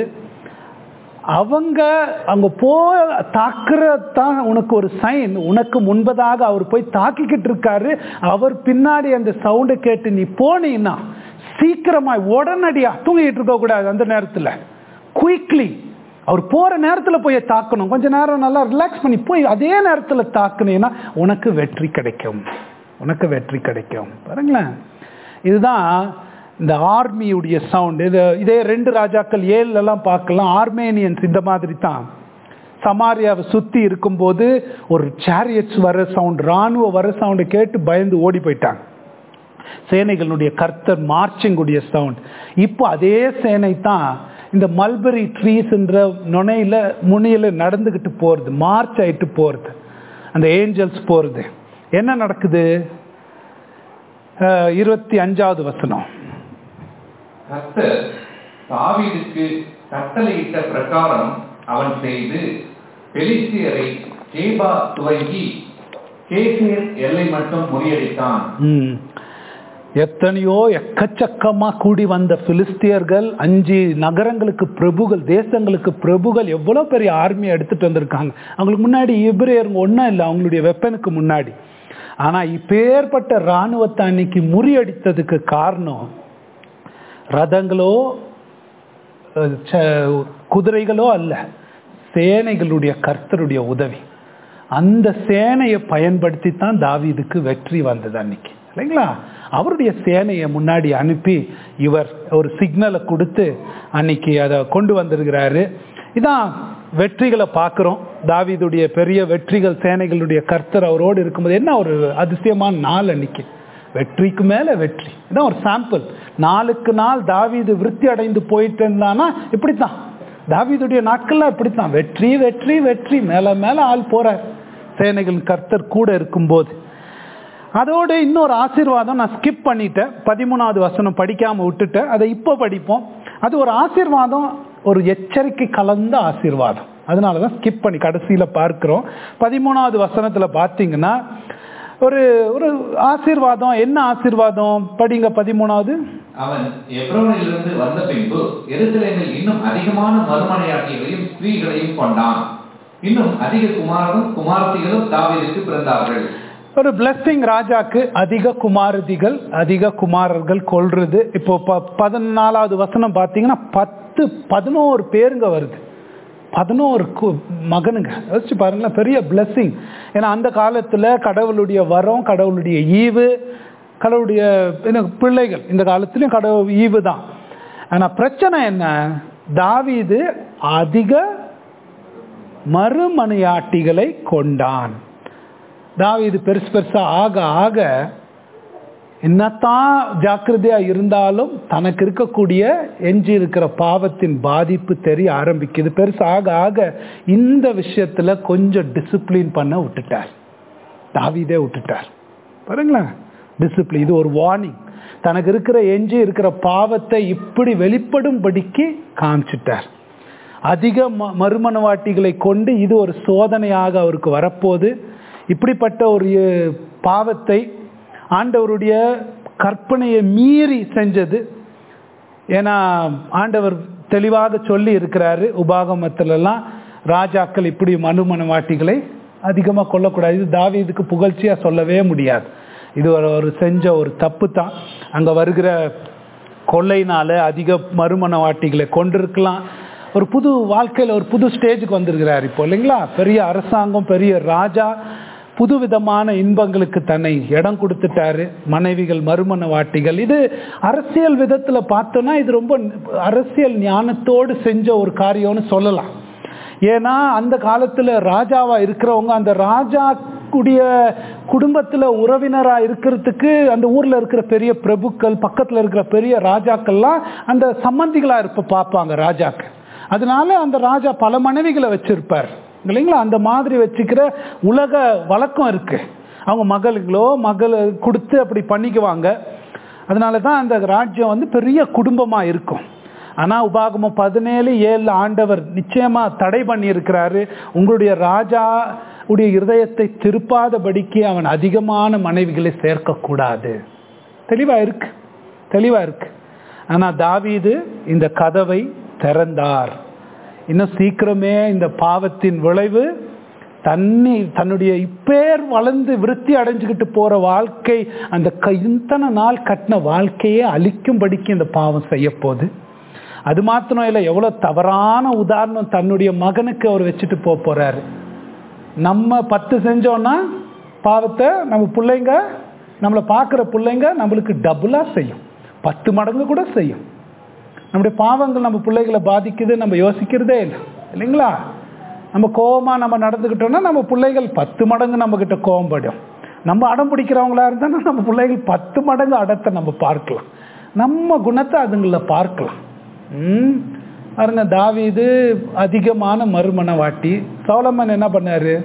அவங்க அங்கே போ தாக்குறது தான் உனக்கு ஒரு சைன் உனக்கு முன்பதாக அவர் போய் தாக்கிக்கிட்டு இருக்காரு அவர் பின்னாடி அந்த சவுண்டை கேட்டு நீ போனீன்னா சீக்கிரமாய் உடனடியா தூங்கிட்டு இருக்க கூடாது அந்த நேரத்தில் குயிக்லி அவர் போற நேரத்தில் போய் தாக்கணும் கொஞ்ச நேரம் நல்லா ரிலாக்ஸ் பண்ணி போய் அதே நேரத்தில் தாக்குனீங்கன்னா உனக்கு வெற்றி கிடைக்கும் உனக்கு வெற்றி கிடைக்கும் பாருங்களேன் இதுதான் இந்த ஆர்மியுடைய சவுண்ட் இது இதே ரெண்டு ராஜாக்கள் ஏழுலலாம் பார்க்கலாம் ஆர்மேனியன்ஸ் இந்த மாதிரி தான் சமாரியாவை சுற்றி இருக்கும்போது ஒரு சேரியட்ஸ் வர சவுண்ட் ராணுவ வர சவுண்டை கேட்டு பயந்து ஓடி போயிட்டாங்க சேனைகளுடைய கர்த்தர் மார்ச்சிங்குடைய சவுண்ட் இப்போ அதே சேனை தான் இந்த மல்பெரி ட்ரீஸ்ன்ற நுனையில் முனியில் நடந்துக்கிட்டு போகிறது மார்ச் ஆயிட்டு போகிறது அந்த ஏஞ்சல்ஸ் போகிறது என்ன நடக்குது இருபத்தி அஞ்சாவது வசனம் கர்த்தர் தாவீதுக்கு கட்டளையிட்ட பிரகாரம் அவன் செய்து பெலிஸ்தியரை கேபா துவங்கி கேசேர் எல்லை மட்டும் முறியடித்தான் ம். எத்தனையோ எக்கச்சக்கமா கூடி வந்த பிலிஸ்தியர்கள் அஞ்சு நகரங்களுக்கு பிரபுகள் தேசங்களுக்கு பிரபுகள் எவ்வளவு பெரிய ஆர்மி எடுத்துட்டு வந்திருக்காங்க அவங்களுக்கு முன்னாடி இப்ரேயருங்க ஒன்றும் இல்லை அவங்களுடைய வெப்பனுக்கு முன்னாடி ஆனா இப்பேற்பட்ட இராணுவத்தை அன்னைக்கு முறியடித்ததுக்கு காரணம் ரதங்களோ அஹ், ச- குதிரைகளோ அல்ல சேனைகளுடைய கர்த்தருடைய உதவி அந்த சேனையை பயன்படுத்தி தான் தாவீதுக்கு வெற்றி வந்தது அன்னைக்கு இல்லைங்களா அவருடைய சேனையை முன்னாடி அனுப்பி இவர் ஒரு சிக்னலை கொடுத்து அன்னைக்கு அதை கொண்டு வந்திருக்கிறாரு இதான் வெற்றிகளை பார்க்குறோம் தாவீதுடைய பெரிய வெற்றிகள் சேனைகளுடைய கர்த்தர் அவரோடு இருக்கும்போது என்ன ஒரு அதிசயமான நாள் அன்னைக்கு வெற்றிக்கு மேல வெற்றி இதான் ஒரு சாம்பிள் நாளுக்கு நாள் தாவீது விருத்தி அடைந்து போயிட்டு இருந்தானா இப்படித்தான் தாவீதுடைய நாட்கள்லாம் இப்படித்தான் வெற்றி வெற்றி வெற்றி மேல மேல ஆள் போறார் சேனைகள் கர்த்தர் கூட இருக்கும்போது அதோட இன்னொரு ஆசீர்வாதம் நான் ஸ்கிப் பண்ணிட்டேன் பதிமூணாவது வசனம் படிக்காம விட்டுட்டேன் அதை இப்போ படிப்போம் அது ஒரு ஆசீர்வாதம் ஒரு எச்சரிக்கை கலந்த ஆசீர்வாதம் அதனால தான் ஸ்கிப் பண்ணி கடைசியில் பார்க்கிறோம் பதிமூணாவது வசனத்தில் பார்த்தீங்கன்னா ஒரு ஒரு ஆசீர்வாதம் என்ன ஆசீர்வாதம் படிங்க பதிமூணாவது அவன் எப்ரோனிலிருந்து வந்த பின்பு எருசலேமில் இன்னும் அதிகமான மறுமனையாட்டிகளையும் ஸ்திரீகளையும் கொண்டான் இன்னும் அதிக குமாரனும் குமாரத்திகளும் தாவீதுக்கு பிறந்தார்கள் ஒரு பிளஸ்ஸிங் ராஜாக்கு அதிக குமாரதிகள் அதிக குமாரர்கள் கொள்றது இப்போ ப பதினாலாவது வசனம் பார்த்தீங்கன்னா பத்து பதினோரு பேருங்க வருது பதினோரு கு மகனுங்க யோசிச்சு பாருங்களேன் பெரிய பிளஸ்ஸிங் ஏன்னா அந்த காலத்தில் கடவுளுடைய வரம் கடவுளுடைய ஈவு கடவுளுடைய என்ன பிள்ளைகள் இந்த காலத்துலையும் கடவுள் ஈவு தான் ஆனால் பிரச்சனை என்ன தாவீது அதிக மறுமனையாட்டிகளை கொண்டான் தாவீது பெருசு பெருசா ஆக ஆக என்னத்தான் ஜாக்கிரதையா இருந்தாலும் தனக்கு இருக்கக்கூடிய எஞ்சி இருக்கிற பாவத்தின் பாதிப்பு தெரிய ஆரம்பிக்குது பெருசு ஆக ஆக இந்த விஷயத்துல கொஞ்சம் டிசிப்ளின் பண்ண விட்டுட்டார் தாவீதே விட்டுட்டார் பாருங்களேன் டிசிப்ளின் இது ஒரு வார்னிங் தனக்கு இருக்கிற எஞ்சி இருக்கிற பாவத்தை இப்படி வெளிப்படும்படிக்கு காமிச்சிட்டார் அதிக ம மறுமணவாட்டிகளை கொண்டு இது ஒரு சோதனையாக அவருக்கு வரப்போகுது இப்படிப்பட்ட ஒரு பாவத்தை ஆண்டவருடைய கற்பனையை மீறி செஞ்சது ஏன்னா ஆண்டவர் தெளிவாக சொல்லி இருக்கிறாரு உபாகமத்திலலாம் ராஜாக்கள் இப்படி மனுமணவாட்டிகளை அதிகமாக கொல்லக்கூடாது இது தாவீதுக்கு புகழ்ச்சியாக சொல்லவே முடியாது இது ஒரு ஒரு செஞ்ச ஒரு தப்பு தான் அங்கே வருகிற கொள்ளைனால அதிக மறுமணவாட்டிகளை கொண்டிருக்கலாம் ஒரு புது வாழ்க்கையில் ஒரு புது ஸ்டேஜுக்கு வந்திருக்கிறார் இப்போ இல்லைங்களா பெரிய அரசாங்கம் பெரிய ராஜா புது விதமான இன்பங்களுக்கு தன்னை இடம் கொடுத்துட்டாரு மனைவிகள் மறுமண வாட்டிகள் இது அரசியல் விதத்தில் பார்த்தோன்னா இது ரொம்ப அரசியல் ஞானத்தோடு செஞ்ச ஒரு காரியம்னு சொல்லலாம் ஏன்னா அந்த காலத்தில் ராஜாவா இருக்கிறவங்க அந்த ராஜா கூடிய குடும்பத்தில் உறவினராக இருக்கிறதுக்கு அந்த ஊரில் இருக்கிற பெரிய பிரபுக்கள் பக்கத்தில் இருக்கிற பெரிய ராஜாக்கள்லாம் அந்த சம்மந்திகளாக இருப்ப பார்ப்பாங்க ராஜாக்கு அதனால அந்த ராஜா பல மனைவிகளை வச்சிருப்பார் இல்லைங்களா அந்த மாதிரி வச்சுக்கிற உலக வழக்கம் இருக்கு அவங்க மகளுங்களோ மகள் கொடுத்து அப்படி பண்ணிக்குவாங்க அதனால தான் அந்த ராஜ்யம் வந்து பெரிய குடும்பமாக இருக்கும் ஆனால் உபாகமம் பதினேழு ஏழு ஆண்டவர் நிச்சயமாக தடை பண்ணி இருக்கிறாரு உங்களுடைய ராஜா உடைய இருதயத்தை திருப்பாதபடிக்கு அவன் அதிகமான மனைவிகளை சேர்க்கக்கூடாது தெளிவாக இருக்கு தெளிவாக இருக்கு ஆனால் தாவீது இந்த கதவை திறந்தார் இன்னும் சீக்கிரமே இந்த பாவத்தின் விளைவு தண்ணி தன்னுடைய இப்பேர் வளர்ந்து விருத்தி அடைஞ்சுக்கிட்டு போற வாழ்க்கை அந்த இத்தனை நாள் கட்டின வாழ்க்கையே அழிக்கும்படிக்கு இந்த பாவம் செய்ய போகுது அது மாத்திரம் இல்லை எவ்வளோ தவறான உதாரணம் தன்னுடைய மகனுக்கு அவர் வச்சுட்டு போக போறாரு நம்ம பத்து செஞ்சோன்னா பாவத்தை நம்ம பிள்ளைங்க நம்மளை பார்க்குற பிள்ளைங்க நம்மளுக்கு டபுளாக செய்யும் பத்து மடங்கு கூட செய்யும் நம்முடைய பாவங்கள் நம்ம பிள்ளைகளை பாதிக்குது நம்ம யோசிக்கிறதே இல்லை இல்லைங்களா நம்ம கோபமாக நம்ம நடந்துக்கிட்டோம்னா நம்ம பிள்ளைகள் பத்து மடங்கு நம்மக்கிட்ட கோபப்படும் நம்ம அடம் பிடிக்கிறவங்களா இருந்தால் நம்ம பிள்ளைகள் பத்து மடங்கு அடத்தை நம்ம பார்க்கலாம் நம்ம குணத்தை அதுங்கள பார்க்கலாம் ம் பாருங்க தாவீது அதிகமான மறுமண வாட்டி சோழமன் என்ன பண்ணாரு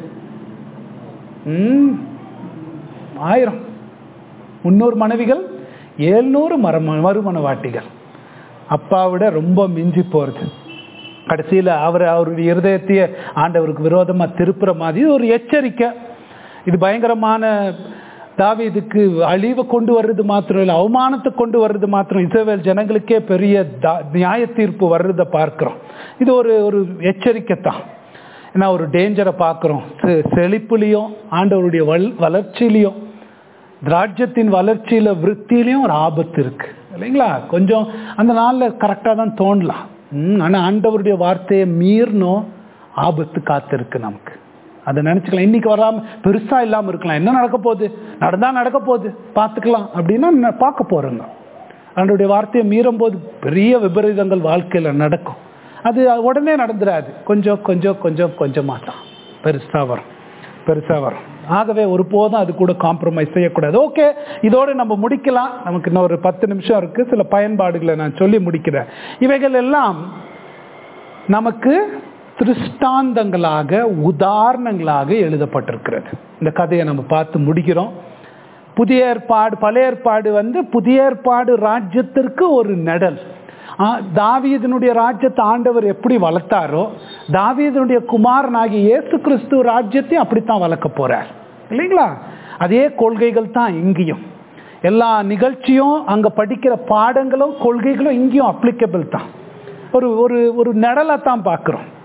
ம் ஆயிரம் முன்னூறு மனைவிகள் ஏழ்நூறு மரம மறுமண வாட்டிகள் அப்பாவிட ரொம்ப மிஞ்சி போகிறது கடைசியில் அவர் அவருடைய இருதயத்தையே ஆண்டவருக்கு விரோதமாக திருப்புற மாதிரி ஒரு எச்சரிக்கை இது பயங்கரமான தாவீதுக்கு அழிவை கொண்டு வர்றது மாத்திரம் இல்லை அவமானத்தை கொண்டு வர்றது மாத்திரம் இஸ்ரேல் ஜனங்களுக்கே பெரிய நியாய தீர்ப்பு வர்றதை பார்க்குறோம் இது ஒரு ஒரு எச்சரிக்கை தான் ஏன்னா ஒரு டேஞ்சரை பார்க்குறோம் செழிப்புலையும் ஆண்டவருடைய வள் வளர்ச்சியிலையும் திராட்சத்தின் வளர்ச்சியில் விற்த்திலையும் ஒரு ஆபத்து இருக்கு இல்லைங்களா கொஞ்சம் அந்த நாளில் கரெக்டாக தான் தோணலாம் ஆனால் ஆண்டவருடைய வார்த்தையை மீறினோம் ஆபத்து காத்திருக்கு நமக்கு அதை நினச்சிக்கலாம் இன்னைக்கு வராமல் பெருசாக இல்லாமல் இருக்கலாம் என்ன நடக்க போகுது நடந்தால் நடக்க போகுது பார்த்துக்கலாம் அப்படின்னா பார்க்க போகிறோங்க அவனுடைய வார்த்தையை மீறும் போது பெரிய விபரீதங்கள் வாழ்க்கையில் நடக்கும் அது உடனே நடந்துடாது கொஞ்சம் கொஞ்சம் கொஞ்சம் கொஞ்சமாக தான் பெருசாக வரும் பெருசாக வரும் ஆகவே ஒருபோதும் அது கூட காம்ப்ரமைஸ் செய்யக்கூடாது ஓகே இதோடு நம்ம முடிக்கலாம் நமக்கு இன்னும் ஒரு பத்து நிமிஷம் இருக்குது சில பயன்பாடுகளை நான் சொல்லி முடிக்கிறேன் இவைகள் எல்லாம் நமக்கு திருஷ்டாந்தங்களாக உதாரணங்களாக எழுதப்பட்டிருக்கிறது இந்த கதையை நம்ம பார்த்து முடிக்கிறோம் புதிய ஏற்பாடு பழைய ஏற்பாடு வந்து புதிய ஏற்பாடு ராஜ்யத்திற்கு ஒரு நெடல் தாவீதனுடைய ராஜ்யத்தை ஆண்டவர் எப்படி வளர்த்தாரோ தாவீதனுடைய குமாரனாகிய இயேசு கிறிஸ்து ராஜ்யத்தையும் அப்படித்தான் வளர்க்க போறார் இல்லைங்களா அதே கொள்கைகள் தான் இங்கேயும் எல்லா நிகழ்ச்சியும் அங்க படிக்கிற பாடங்களும் கொள்கைகளும் இங்கேயும் அப்ளிகபிள் தான் ஒரு ஒரு ஒரு நிழலை தான் பார்க்குறோம்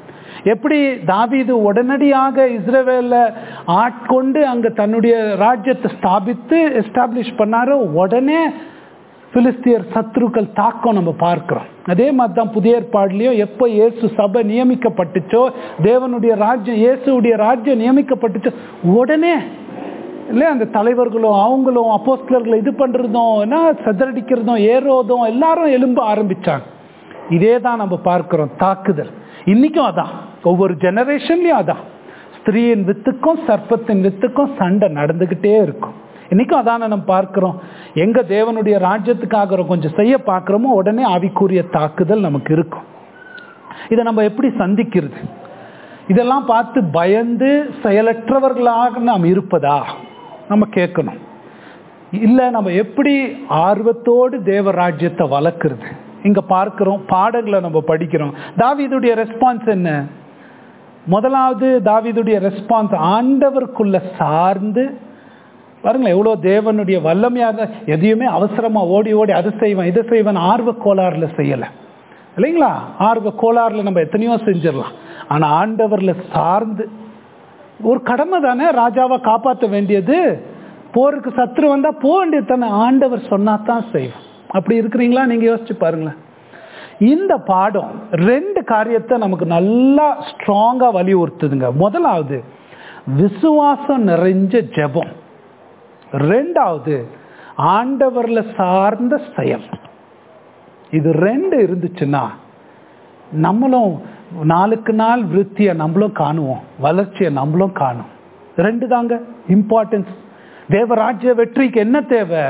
எப்படி தாவீது உடனடியாக இஸ்ரவேல ஆட்கொண்டு அங்க தன்னுடைய ராஜ்யத்தை ஸ்தாபித்து எஸ்டாப்ளிஷ் பண்ணாரோ உடனே பிலிஸ்தியர் சத்ருக்கள் தாக்கம் நம்ம பார்க்கிறோம் அதே மாதிரி தான் புதிய ஏற்பாடுலையும் எப்போ இயேசு சபை நியமிக்கப்பட்டுச்சோ தேவனுடைய ராஜ்யம் இயேசுடைய ராஜ்யம் நியமிக்கப்பட்டுச்சோ உடனே இல்லை அந்த தலைவர்களும் அவங்களும் அப்போஸ்தலர்களை இது பண்ணுறதும் என்ன செதறடிக்கிறதும் ஏறுவதும் எல்லாரும் எலும்ப ஆரம்பிச்சாங்க இதே தான் நம்ம பார்க்கிறோம் தாக்குதல் இன்னைக்கும் அதான் ஒவ்வொரு ஜெனரேஷன்லயும் அதான் ஸ்திரீயின் வித்துக்கும் சர்ப்பத்தின் வித்துக்கும் சண்டை நடந்துகிட்டே இருக்கும் இன்னைக்கும் அதான நம்ம பார்க்கிறோம் எங்க தேவனுடைய ராஜ்யத்துக்காக கொஞ்சம் செய்ய பார்க்கிறோமோ உடனே ஆவிக்குரிய தாக்குதல் நமக்கு இருக்கும் இதை நம்ம எப்படி சந்திக்கிறது இதெல்லாம் பார்த்து பயந்து செயலற்றவர்களாக நாம் இருப்பதா நம்ம கேட்கணும் இல்லை நம்ம எப்படி ஆர்வத்தோடு தேவ ராஜ்யத்தை வளர்க்குறது இங்க பார்க்கிறோம் பாடங்களை நம்ம படிக்கிறோம் தாவீதுடைய ரெஸ்பான்ஸ் என்ன முதலாவது தாவீதுடைய ரெஸ்பான்ஸ் ஆண்டவருக்குள்ள சார்ந்து பாருங்களேன் எவ்வளோ தேவனுடைய வல்லமையாக எதையுமே அவசரமா ஓடி ஓடி அது செய்வேன் இதை செய்வேன் ஆர்வ கோளாறுல செய்யலை இல்லைங்களா ஆர்வ கோளாறுல நம்ம எத்தனையோ செஞ்சிடலாம் ஆனா ஆண்டவர்ல சார்ந்து ஒரு கடமை தானே ராஜாவை காப்பாற்ற வேண்டியது போருக்கு சத்ரு வந்தா போக வேண்டியது தானே ஆண்டவர் சொன்னா தான் செய்வோம் அப்படி இருக்கிறீங்களா நீங்க யோசிச்சு பாருங்களேன் இந்த பாடம் ரெண்டு காரியத்தை நமக்கு நல்லா ஸ்ட்ராங்கா வலியுறுத்துதுங்க முதலாவது விசுவாசம் நிறைஞ்ச ஜெபம் ரெண்டாவது ஆண்டவர்ல சார்ந்த செயல் இது ரெண்டு இருந்துச்சுன்னா நம்மளும் நாளுக்கு நாள் விருத்தியை நம்மளும் காணுவோம் வளர்ச்சியை நம்மளும் காணும் ரெண்டு தாங்க இம்பார்ட்டன்ஸ் தேவராஜ்ய வெற்றிக்கு என்ன தேவை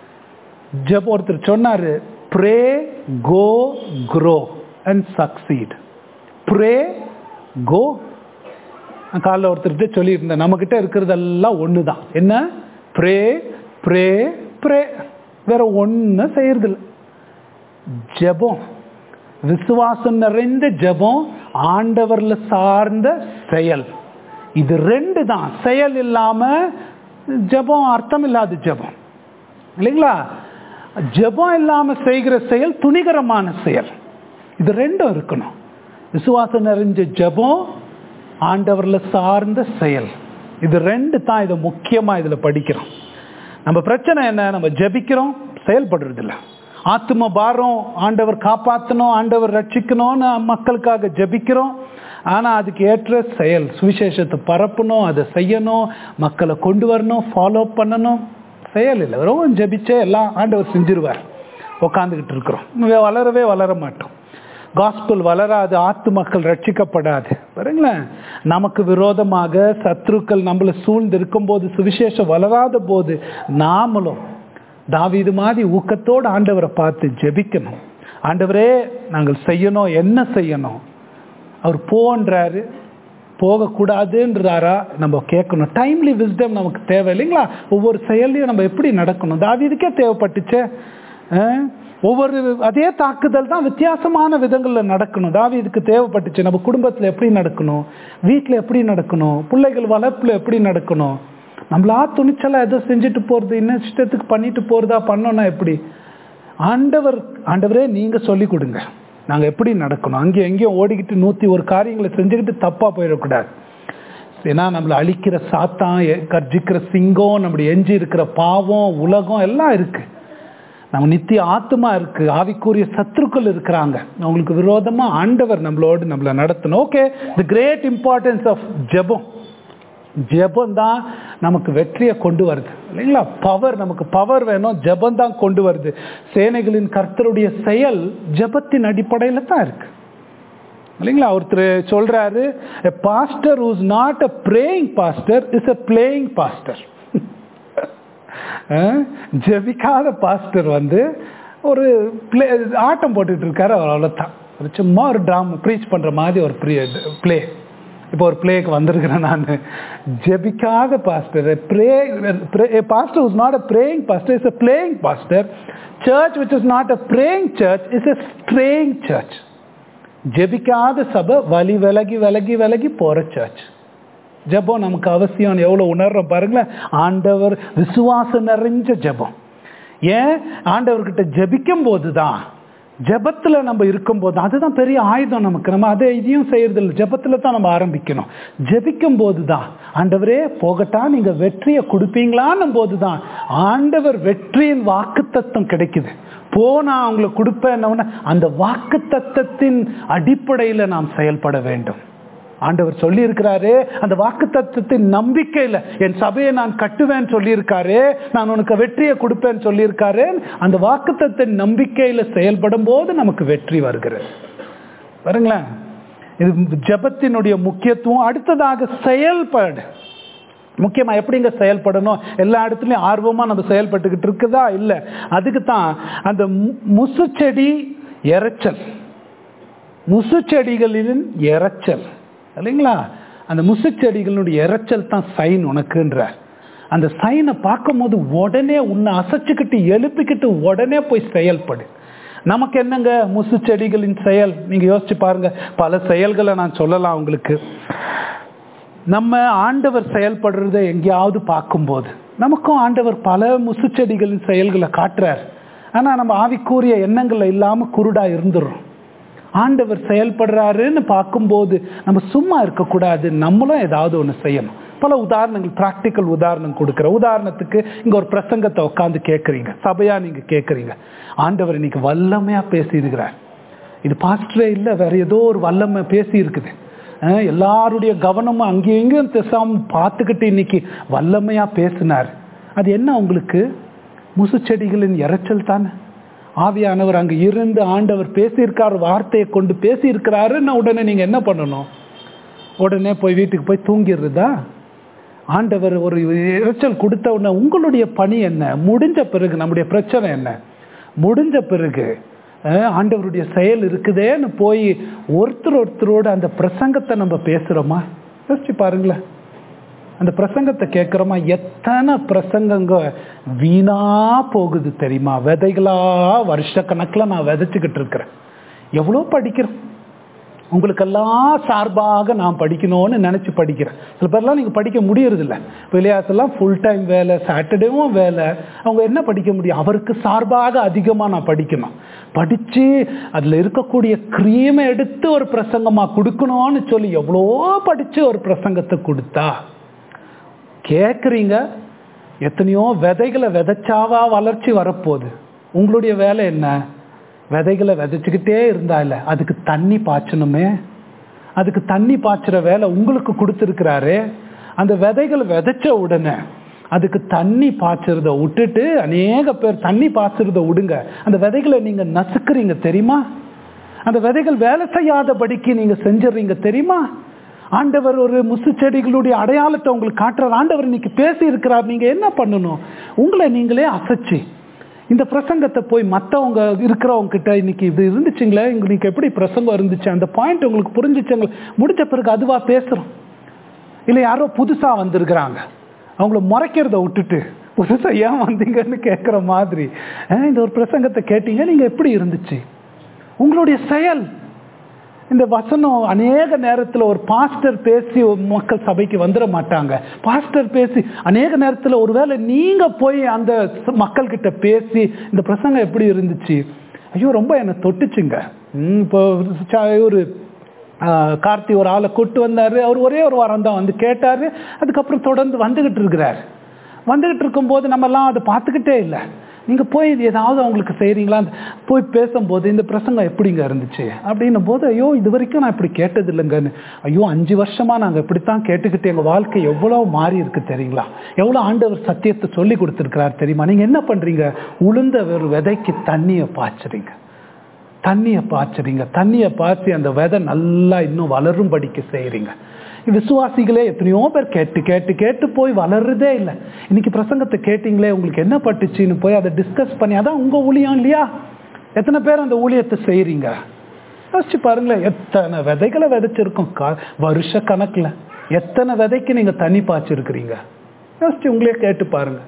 ஜப் ஒருத்தர் சொன்னாரு pray go grow and succeed pray go காலைல ஒருத்தர்கிட்ட சொல்லியிருந்தேன் நம்மக்கிட்ட இருக்கிறதெல்லாம் ஒன்று தான் என்ன ப்ரே ப்ரே ப்ரே வேற ஒன்றும் செய்யறதில்ல ஜெபம் விசுவாசம் நிறைந்த ஜெபம் ஆண்டவர்ல சார்ந்த செயல் இது ரெண்டு தான் செயல் இல்லாம ஜெபம் அர்த்தம் இல்லாத ஜெபம் இல்லைங்களா ஜெபம் இல்லாம செய்கிற செயல் துணிகரமான செயல் இது ரெண்டும் இருக்கணும் விசுவாசம் நிறைஞ்ச ஜெபம் ஆண்டவர்ல சார்ந்த செயல் இது ரெண்டு தான் இதை முக்கியமா இதுல படிக்கிறோம் நம்ம பிரச்சனை என்ன நம்ம ஜெபிக்கிறோம் செயல்படுறது இல்லை ஆத்ம பாரம் ஆண்டவர் காப்பாற்றணும் ஆண்டவர் ரட்சிக்கணும்னு மக்களுக்காக ஜெபிக்கிறோம் ஆனா அதுக்கு ஏற்ற செயல் சுவிசேஷத்தை பரப்பணும் அதை செய்யணும் மக்களை கொண்டு வரணும் ஃபாலோ பண்ணணும் செயல் இல்லை வெறும் ஜெபிச்சே எல்லாம் ஆண்டவர் செஞ்சிருவார் உட்காந்துக்கிட்டு இருக்கிறோம் வளரவே வளர மாட்டோம் காஸ்பிள் வளராது ஆத்து மக்கள் ரட்சிக்கப்படாது பாருங்களேன் நமக்கு விரோதமாக சத்ருக்கள் நம்மளை சூழ்ந்து இருக்கும்போது சுவிசேஷம் வளராத போது நாமளும் தாவீது மாதிரி ஊக்கத்தோடு ஆண்டவரை பார்த்து ஜெபிக்கணும் ஆண்டவரே நாங்கள் செய்யணும் என்ன செய்யணும் அவர் போன்றாரு போகக்கூடாதுன்றாரா நம்ம கேட்கணும் டைம்லி விஸ்டம் நமக்கு தேவை இல்லைங்களா ஒவ்வொரு செயல்லையும் நம்ம எப்படி நடக்கணும் தாவீதுக்கே தேவைப்பட்டுச்சே ஒவ்வொரு அதே தாக்குதல் தான் வித்தியாசமான விதங்களில் நடக்கணும் தாவீதுக்கு தேவைப்பட்டுச்சு நம்ம குடும்பத்தில் எப்படி நடக்கணும் வீட்டில் எப்படி நடக்கணும் பிள்ளைகள் வளர்ப்பில் எப்படி நடக்கணும் நம்மளா துணிச்சலா எதோ செஞ்சுட்டு போறது இன்னும் இஷ்டத்துக்கு பண்ணிட்டு போறதா பண்ணோம்னா எப்படி ஆண்டவர் ஆண்டவரே நீங்க சொல்லி கொடுங்க நாங்க எப்படி நடக்கணும் அங்கேயும் எங்கேயும் ஓடிக்கிட்டு நூத்தி ஒரு காரியங்களை செஞ்சுக்கிட்டு தப்பா போயிடக்கூடாது ஏன்னா நம்மளை அழிக்கிற சாத்தான் கர்ஜிக்கிற சிங்கம் நம்முடைய எஞ்சி இருக்கிற பாவம் உலகம் எல்லாம் இருக்கு நம்ம நித்திய ஆத்மா இருக்கு ஆவிக்குரிய சத்துருக்கள் இருக்கிறாங்க அவங்களுக்கு விரோதமா ஆண்டவர் நம்மளோடு நம்மளை நடத்தணும் okay the great importance of ஜெபம் ஜெபம் தான் நமக்கு வெற்றியை கொண்டு வருது இல்லைங்களா பவர் நமக்கு பவர் வேணும் ஜெபம் தான் கொண்டு வருது சேனைகளின் கர்த்தருடைய செயல் ஜெபத்தின் அடிப்படையில் தான் இருக்கு இல்லைங்களா ஒருத்தர் சொல்றாரு pastor who's not a praying pastor is a playing pastor ஜெபிக்காத பாஸ்டர் வந்து ஒரு பிளே ஆட்டம் போட்டுட்டு இருக்காரு அவ்வளோதான் ஒரு சும்மா ஒரு ட்ராமா ப்ரீச் பண்ற மாதிரி ஒரு பிளே இப்போ ஒரு பிளேக்கு வந்திருக்கிறேன் நான் ஜெபிக்காத pastor pray pastor is not a praying pastor is a playing pastor church which is not a praying church is a straying church ஜெபிக்காத சபை வலி விலகி விலகி விலகி போற சர்ச் ஜபம் நமக்கு அவசியம் எவ்வளவு உணர்றோம் பாருங்களேன் ஆண்டவர் விசுவாசம் நிறைஞ்ச ஜபம் ஏன் ஆண்டவர்கிட்ட ஜபிக்கும் போதுதான் ஜெபத்துல நம்ம இருக்கும்போது அதுதான் பெரிய ஆயுதம் நமக்கு நம்ம அதை இதையும் செய்யறது இல்லை ஜெபத்துல தான் நம்ம ஆரம்பிக்கணும் ஜெபிக்கும் போது தான் ஆண்டவரே போகட்டா நீங்க வெற்றியை கொடுப்பீங்களான்னும் போது தான் ஆண்டவர் வெற்றியின் வாக்குத்தத்தம் கிடைக்குது போனா அவங்களுக்கு கொடுப்பேன் அந்த வாக்குத்தத்தத்தின் அடிப்படையில் நாம் செயல்பட வேண்டும் ஆண்டவர் சொல்லி இருக்கிறாரு அந்த வாக்கு தத்துவத்தின் நம்பிக்கையில் என் சபையை நான் கட்டுவேன் சொல்லியிருக்காரு நான் உனக்கு வெற்றியை கொடுப்பேன் சொல்லியிருக்காரு அந்த வாக்கு தத்துவத்தின் நம்பிக்கையில் செயல்படும் போது நமக்கு வெற்றி வருகிறது பாருங்களேன் இது ஜபத்தினுடைய முக்கியத்துவம் அடுத்ததாக செயல்பாடு முக்கியமா எப்படிங்க செயல்படணும் எல்லா இடத்துலையும் ஆர்வமா நம்ம செயல்பட்டுக்கிட்டு இருக்குதா இல்லை அதுக்கு தான் அந்த முசு செடி இறைச்சல் முசு செடிகளின் இறைச்சல் இல்லைங்களா அந்த முசு செடிகளுடைய இறைச்சல் தான் சைன் உனக்குன்ற அந்த சைனை பார்க்கும் போது உடனே உன்னை அசைச்சுக்கிட்டு எழுப்பிக்கிட்டு உடனே போய் செயல்படு நமக்கு என்னங்க முசு செடிகளின் செயல் நீங்க யோசிச்சு பாருங்க பல செயல்களை நான் சொல்லலாம் உங்களுக்கு நம்ம ஆண்டவர் செயல்படுறத எங்கேயாவது பார்க்கும்போது நமக்கும் ஆண்டவர் பல முசு செடிகளின் செயல்களை காட்டுறார் ஆனா நம்ம ஆவிக்கூறிய எண்ணங்கள் இல்லாம குருடா இருந்துடுறோம் ஆண்டவர் செயல்படுறாருன்னு பார்க்கும்போது நம்ம சும்மா இருக்கக்கூடாது நம்மளும் ஏதாவது ஒன்று செய்யணும் பல உதாரணங்கள் ப்ராக்டிக்கல் உதாரணம் கொடுக்குற உதாரணத்துக்கு இங்க ஒரு பிரசங்கத்தை உட்காந்து கேட்குறீங்க சபையா நீங்க கேட்குறீங்க ஆண்டவர் இன்னைக்கு வல்லமையா பேசியிருக்கிறார் இது பாஸ்டரே இல்லை வேற ஏதோ ஒரு வல்லமை பேசி இருக்குது எல்லாருடைய கவனமும் அங்கேயும் இங்கேயும் திசாம பார்த்துக்கிட்டு இன்னைக்கு வல்லமையா பேசினார் அது என்ன உங்களுக்கு முசு செடிகளின் இறைச்சல் தானே ஆவியானவர் அங்க இருந்து ஆண்டவர் பேசியிருக்கார் வார்த்தையை கொண்டு பேசியிருக்கிறாருன்னு உடனே நீங்க என்ன பண்ணணும் உடனே போய் வீட்டுக்கு போய் தூங்கிடுறதா ஆண்டவர் ஒரு இறைச்சல் கொடுத்த உடனே உங்களுடைய பணி என்ன முடிஞ்ச பிறகு நம்முடைய பிரச்சனை என்ன முடிஞ்ச பிறகு ஆண்டவருடைய செயல் இருக்குதேன்னு போய் ஒருத்தர் ஒருத்தரோட அந்த பிரசங்கத்தை நம்ம பேசுறோமா யோசிச்சு பாருங்களேன் அந்த பிரசங்கத்தை கேட்குறோமா எத்தனை பிரசங்கங்க வீணா போகுது தெரியுமா விதைகளா வருஷ கணக்கில் நான் விதைச்சுக்கிட்டு இருக்கிறேன் எவ்வளோ படிக்கிறேன் உங்களுக்கெல்லாம் சார்பாக நான் படிக்கணும்னு நினச்சி படிக்கிறேன் சில பேர்லாம் நீங்கள் படிக்க முடியறதில்ல விளையாட்டுலாம் ஃபுல் டைம் வேலை சாட்டர்டேவும் வேலை அவங்க என்ன படிக்க முடியும் அவருக்கு சார்பாக அதிகமாக நான் படிக்கணும் படித்து அதில் இருக்கக்கூடிய க்ரீமை எடுத்து ஒரு பிரசங்கமாக கொடுக்கணும்னு சொல்லி எவ்வளோ படித்து ஒரு பிரசங்கத்தை கொடுத்தா கேட்குறீங்க எத்தனையோ விதைகளை விதைச்சாவா வளர்ச்சி வரப்போகுது உங்களுடைய வேலை என்ன விதைகளை விதைச்சிக்கிட்டே இருந்தா இல்லை அதுக்கு தண்ணி பாய்ச்சணுமே அதுக்கு தண்ணி பாய்ச்சுற வேலை உங்களுக்கு கொடுத்துருக்கிறாரு அந்த விதைகள் விதைச்ச உடனே அதுக்கு தண்ணி பாய்ச்சறத விட்டுட்டு அநேக பேர் தண்ணி பாய்ச்சறத விடுங்க அந்த விதைகளை நீங்க நசுக்குறீங்க தெரியுமா அந்த விதைகள் வேலை செய்யாதபடிக்கு நீங்க செஞ்சிடறீங்க தெரியுமா ஆண்டவர் ஒரு முசு செடிகளுடைய அடையாளத்தை உங்களுக்கு காட்டுறார் ஆண்டவர் இன்னைக்கு பேசி இருக்கிறார் நீங்க என்ன பண்ணணும் உங்களை நீங்களே அசைச்சு இந்த பிரசங்கத்தை போய் மற்றவங்க இருக்கிறவங்க கிட்ட இன்னைக்கு இது இருந்துச்சுங்களே இன்னைக்கு எப்படி பிரசங்கம் இருந்துச்சு அந்த பாயிண்ட் உங்களுக்கு புரிஞ்சிச்சுங்களே முடிஞ்ச பிறகு அதுவா பேசுறோம் இல்லை யாரோ புதுசா வந்திருக்கிறாங்க அவங்கள முறைக்கிறத விட்டுட்டு புதுசா ஏன் வந்தீங்கன்னு கேட்குற மாதிரி இந்த ஒரு பிரசங்கத்தை கேட்டீங்க நீங்க எப்படி இருந்துச்சு உங்களுடைய செயல் இந்த வசனம் அநேக நேரத்தில் ஒரு பாஸ்டர் பேசி மக்கள் சபைக்கு வந்துட மாட்டாங்க பாஸ்டர் பேசி அநேக நேரத்தில் ஒருவேளை நீங்க போய் அந்த மக்கள் கிட்ட பேசி இந்த பிரசங்கம் எப்படி இருந்துச்சு ஐயோ ரொம்ப என்னை தொட்டுச்சுங்க இப்போ ஒரு கார்த்தி ஒரு ஆளை கூட்டு வந்தாரு அவர் ஒரே ஒரு வாரம் தான் வந்து கேட்டாரு அதுக்கப்புறம் தொடர்ந்து வந்துகிட்டு இருக்கிறார் வந்துகிட்டு இருக்கும்போது நம்மெல்லாம் அதை பார்த்துக்கிட்டே இல்லை நீங்க போய் ஏதாவது அவங்களுக்கு செய்றீங்களா போய் பேசும்போது இந்த பிரசங்கம் எப்படிங்க இருந்துச்சு அப்படின்னும் போது ஐயோ இது வரைக்கும் நான் இப்படி கேட்டது இல்லைங்கன்னு ஐயோ அஞ்சு வருஷமா நாங்கள் இப்படித்தான் கேட்டுக்கிட்டு எங்க வாழ்க்கை எவ்வளோ மாறி இருக்கு தெரியுங்களா எவ்வளோ ஆண்டவர் சத்தியத்தை சொல்லி கொடுத்துருக்கிறார் தெரியுமா நீங்க என்ன பண்றீங்க உளுந்த ஒரு விதைக்கு தண்ணியை பாய்ச்சுறீங்க தண்ணியை பாய்ச்சுறீங்க தண்ணியை பாய்ச்சி அந்த விதை நல்லா இன்னும் வளரும்படிக்கு செய்கிறீங்க விசுவாசிகளே எத்தனையோ பேர் கேட்டு கேட்டு கேட்டு போய் வளர்றதே இல்லை இன்னைக்கு பிரசங்கத்தை கேட்டிங்களே உங்களுக்கு என்ன பட்டுச்சுன்னு போய் அதை டிஸ்கஸ் பண்ணி அதான் உங்கள் ஊழியம் இல்லையா எத்தனை பேர் அந்த ஊழியத்தை செய்கிறீங்க யோசிச்சு பாருங்களேன் எத்தனை விதைகளை விதைச்சிருக்கோம் கா வருஷ கணக்கில் எத்தனை விதைக்கு நீங்கள் தண்ணி பாய்ச்சிருக்கிறீங்க யோசிச்சு உங்களே கேட்டு பாருங்க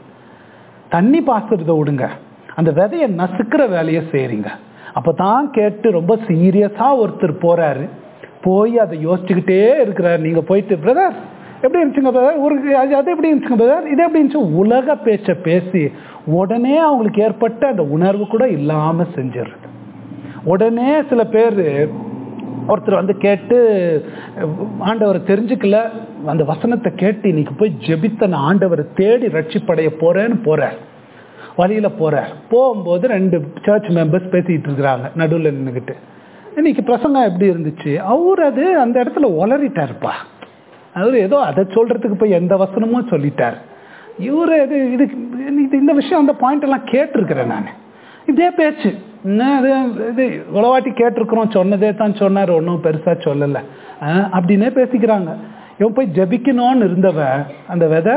தண்ணி பாய்ச்சறத விடுங்க அந்த விதையை நசுக்கிற வேலையை செய்கிறீங்க அப்போ தான் கேட்டு ரொம்ப சீரியஸாக ஒருத்தர் போகிறாரு போய் அதை யோசிச்சுக்கிட்டே இருக்கிறார் நீங்கள் போயிட்டு பிரதர் எப்படி இருந்துச்சுங்க பிரதர் ஒரு அது அது எப்படி இருந்துச்சுங்க பிரதர் இது எப்படி இருந்துச்சு உலக பேச்சை பேசி உடனே அவங்களுக்கு ஏற்பட்ட அந்த உணர்வு கூட இல்லாமல் செஞ்சிடுறது உடனே சில பேர் ஒருத்தர் வந்து கேட்டு ஆண்டவரை தெரிஞ்சுக்கல அந்த வசனத்தை கேட்டு இன்னைக்கு போய் ஜெபித்த நான் ஆண்டவரை தேடி ரட்சிப்படைய போறேன்னு போறார் வழியில போறார் போகும்போது ரெண்டு சர்ச் மெம்பர்ஸ் பேசிட்டு இருக்கிறாங்க நடுவில் நின்றுக்கிட்டு இன்னைக்கு பிரசங்கம் எப்படி இருந்துச்சு அவர் அது அந்த இடத்துல உளறிட்டாருப்பா அவர் ஏதோ அதை சொல்றதுக்கு போய் எந்த வசனமும் சொல்லிட்டார் இவரு இது இது இது- இந்த விஷயம் அந்த பாயிண்ட் எல்லாம் கேட்டிருக்கிறேன் நான் இதே பேச்சு என்ன இது இது உளவாட்டி கேட்டிருக்கிறோம் சொன்னதே தான் சொன்னார் ஒன்றும் பெருசா சொல்லலை அஹ், அப்படின்னே பேசிக்கிறாங்க இவன் போய் ஜெபிக்கணும்னு இருந்தவன் அந்த விதை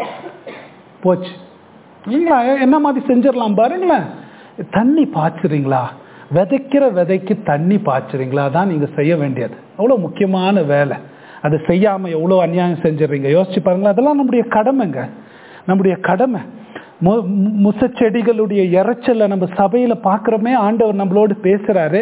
போச்சு இல்லைங்களா என்ன மாதிரி செஞ்சிடலாம் பாருங்களேன் தண்ணி பாய்ச்சுறீங்களா விதைக்கிற விதைக்கு தண்ணி பாய்ச்சுறீங்களா தான் நீங்க செய்ய வேண்டியது அவ்வளோ முக்கியமான வேலை அதை செய்யாம எவ்வளோ அநியாயம் செஞ்சிடுறீங்க யோசிச்சு பாருங்களேன் அதெல்லாம் நம்முடைய கடமைங்க நம்முடைய கடமை மு- மு- முசச்செடிகளுடைய இறைச்சலை நம்ம சபையில பார்க்குறோமே ஆண்டவர் நம்மளோடு பேசுறாரு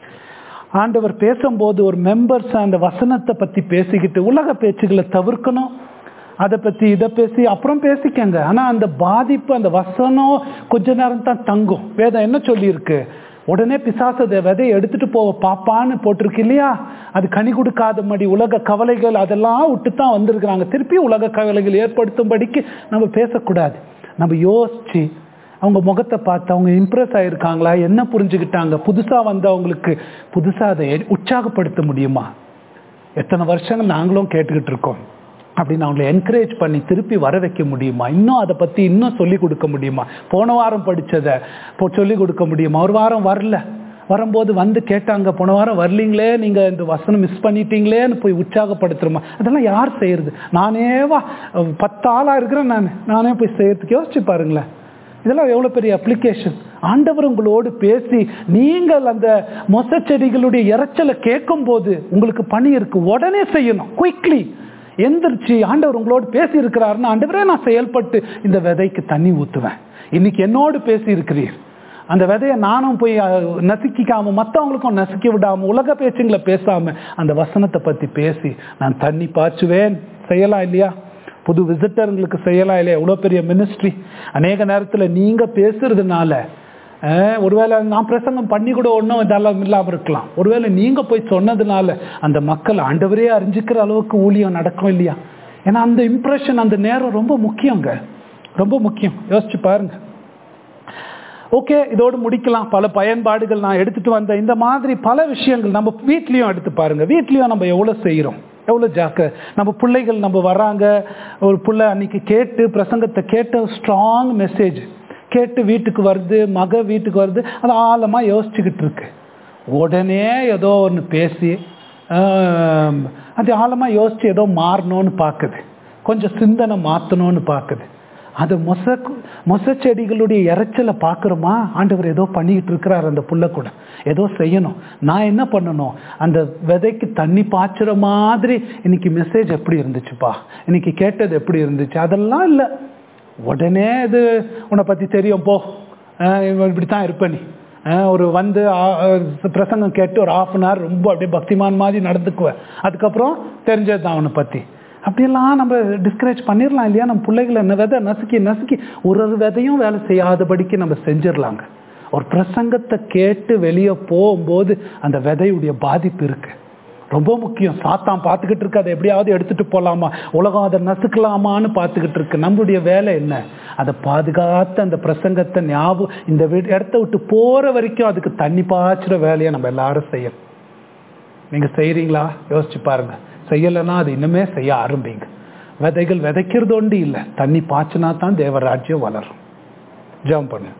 ஆண்டவர் பேசும்போது ஒரு மெம்பர்ஸ் அந்த வசனத்தை பத்தி பேசிக்கிட்டு உலக பேச்சுகளை தவிர்க்கணும் அதை பத்தி இதை பேசி அப்புறம் பேசிக்கங்க ஆனா அந்த பாதிப்பு அந்த வசனம் கொஞ்ச நேரம் தான் தங்கும் வேதம் என்ன சொல்லியிருக்கு உடனே பிசாசத விதையை எடுத்துட்டு போவ பாப்பான்னு போட்டிருக்கு இல்லையா அது கனி கொடுக்காதபடி உலக கவலைகள் அதெல்லாம் விட்டு தான் வந்திருக்கிறாங்க திருப்பி உலக கவலைகள் ஏற்படுத்தும்படிக்கு நம்ம பேசக்கூடாது நம்ம யோசிச்சு அவங்க முகத்தை பார்த்து அவங்க இம்ப்ரெஸ் ஆயிருக்காங்களா என்ன புரிஞ்சுக்கிட்டாங்க புதுசா வந்தவங்களுக்கு புதுசா அதை எ- உற்சாகப்படுத்த முடியுமா எத்தனை வருஷங்கள் நாங்களும் கேட்டுக்கிட்டு இருக்கோம் அப்படின்னு அவங்களை என்கரேஜ் பண்ணி திருப்பி வர வைக்க முடியுமா இன்னும் அதை பத்தி இன்னும் சொல்லி கொடுக்க முடியுமா போன வாரம் படிச்சதை இப்போ சொல்லி கொடுக்க முடியுமா ஒரு வாரம் வரல வரும்போது வந்து கேட்டாங்க போன வாரம் வரலீங்களே நீங்க இந்த வசனம் மிஸ் பண்ணிட்டீங்களேன்னு போய் உற்சாகப்படுத்துறோமா அதெல்லாம் யார் செய்யறது நானேவா பத்து ஆளா இருக்கிறேன் நான் நானே போய் செய்யறதுக்கு யோசிச்சு பாருங்களேன் இதெல்லாம் எவ்வளவு பெரிய அப்ளிகேஷன் ஆண்டவர் உங்களோடு பேசி நீங்கள் அந்த மொச செடிகளுடைய இறைச்சலை கேட்கும் போது உங்களுக்கு பணி இருக்கு உடனே செய்யணும் குயிக்லி எந்திரிச்சு ஆண்டவர் உங்களோடு பேசி இருக்கிறாருன்னு ஆண்டவரே நான் செயல்பட்டு இந்த விதைக்கு தண்ணி ஊத்துவேன் இன்னைக்கு என்னோடு பேசி இருக்கிறீர் அந்த விதையை நானும் போய் அஹ், நசுக்கிக்காம மற்றவங்களுக்கும் நசுக்கி விடாம உலக பேச்சுங்களை பேசாம அந்த வசனத்தை பத்தி பேசி நான் தண்ணி பாய்ச்சுவேன் செய்யலாம் இல்லையா புது விசிட்டருங்களுக்கு செய்யலாம் இல்லையா எவ்வளோ பெரிய மினிஸ்ட்ரி அநேக நேரத்தில் நீங்க பேசுறதுனால அஹ், ஒருவேளை நான் பிரசங்கம் பண்ணி கூட ஒன்றும் இதெல்லாம் இல்லாமல் இருக்கலாம் ஒருவேளை நீங்க போய் சொன்னதுனால அந்த மக்கள் ஆண்டவரே அறிஞ்சிக்கிற அளவுக்கு ஊழியம் நடக்கும் இல்லையா ஏன்னா அந்த இம்ப்ரெஷன் அந்த நேரம் ரொம்ப முக்கியங்க ரொம்ப முக்கியம் யோசிச்சு பாருங்க ஓகே இதோடு முடிக்கலாம் பல பயன்பாடுகள் நான் எடுத்துட்டு வந்த இந்த மாதிரி பல விஷயங்கள் நம்ம வீட்லயும் எடுத்து பாருங்க வீட்லயும் நம்ம எவ்வளவு செய்யறோம் எவ்வளவு ஜாக்க நம்ம பிள்ளைகள் நம்ம வராங்க ஒரு பிள்ளை அன்னைக்கு கேட்டு பிரசங்கத்தை கேட்ட ஸ்ட்ராங் மெசேஜ் கேட்டு வீட்டுக்கு வருது மக வீட்டுக்கு வருது அது ஆழமா யோசிச்சுக்கிட்டு இருக்கு உடனே ஏதோ ஒன்று பேசி ஆம், அது ஆழமா யோசிச்சு ஏதோ மாறணும்னு பார்க்குது கொஞ்சம் சிந்தனை மாற்றணும்னு பார்க்குது அது மொச மொச செடிகளுடைய இறைச்சலை பார்க்குறோமா ஆண்டவர் ஏதோ பண்ணிக்கிட்டு இருக்கிறார் அந்த புள்ள கூட ஏதோ செய்யணும் நான் என்ன பண்ணணும் அந்த விதைக்கு தண்ணி பாய்ச்சுற மாதிரி இன்னைக்கு மெசேஜ் எப்படி இருந்துச்சுப்பா இன்னைக்கு கேட்டது எப்படி இருந்துச்சு அதெல்லாம் இல்லை உடனே இது உன்னை பற்றி தெரியும் போ அஹ் இவன் இப்படி தான் இருப்ப நீ அஹ் ஒரு வந்து ஆ- அஹ் பிரசங்கம் கேட்டு ஒரு ஆஃப் அன் ஹவர் ரொம்ப அப்படியே பக்திமான் மாதிரி நடந்துக்குவேன் அதுக்கப்புறம் தெரிஞ்சது தான் அவனை பற்றி அப்படியெல்லாம் நம்ம டிஸ்கரேஜ் பண்ணிடலாம் இல்லையா நம்ம பிள்ளைகளை என்ன விதை நசுக்கி நசுக்கி ஒரு ஒரு விதையும் வேலை செய்யாதபடிக்கு நம்ம செஞ்சிடலாங்க ஒரு பிரசங்கத்தை கேட்டு வெளியே போகும்போது அந்த விதையுடைய பாதிப்பு இருக்கு ரொம்ப முக்கியம் சாத்தான் பார்த்துக்கிட்டு இருக்கு அதை எப்படியாவது எடுத்துட்டு போகலாமா உலகம் அதை நசுக்கலாமான்னு பார்த்துக்கிட்டு இருக்கு நம்மளுடைய வேலை என்ன அதை பாதுகாத்து அந்த பிரசங்கத்தை ஞாபகம் இந்த வீ- இடத்த விட்டு போற வரைக்கும் அதுக்கு தண்ணி பாய்ச்சுற வேலையை நம்ம எல்லாரும் செய்யணும் நீங்க செய்றீங்களா யோசிச்சு பாருங்க செய்யலைன்னா அது இன்னுமே செய்ய ஆரம்பிங்க விதைகள் விதைக்கிறது ஒன்று இல்லை தண்ணி பாய்ச்சினா தான் தேவராஜ்யம் வளரும் ஜெபம் பண்ணு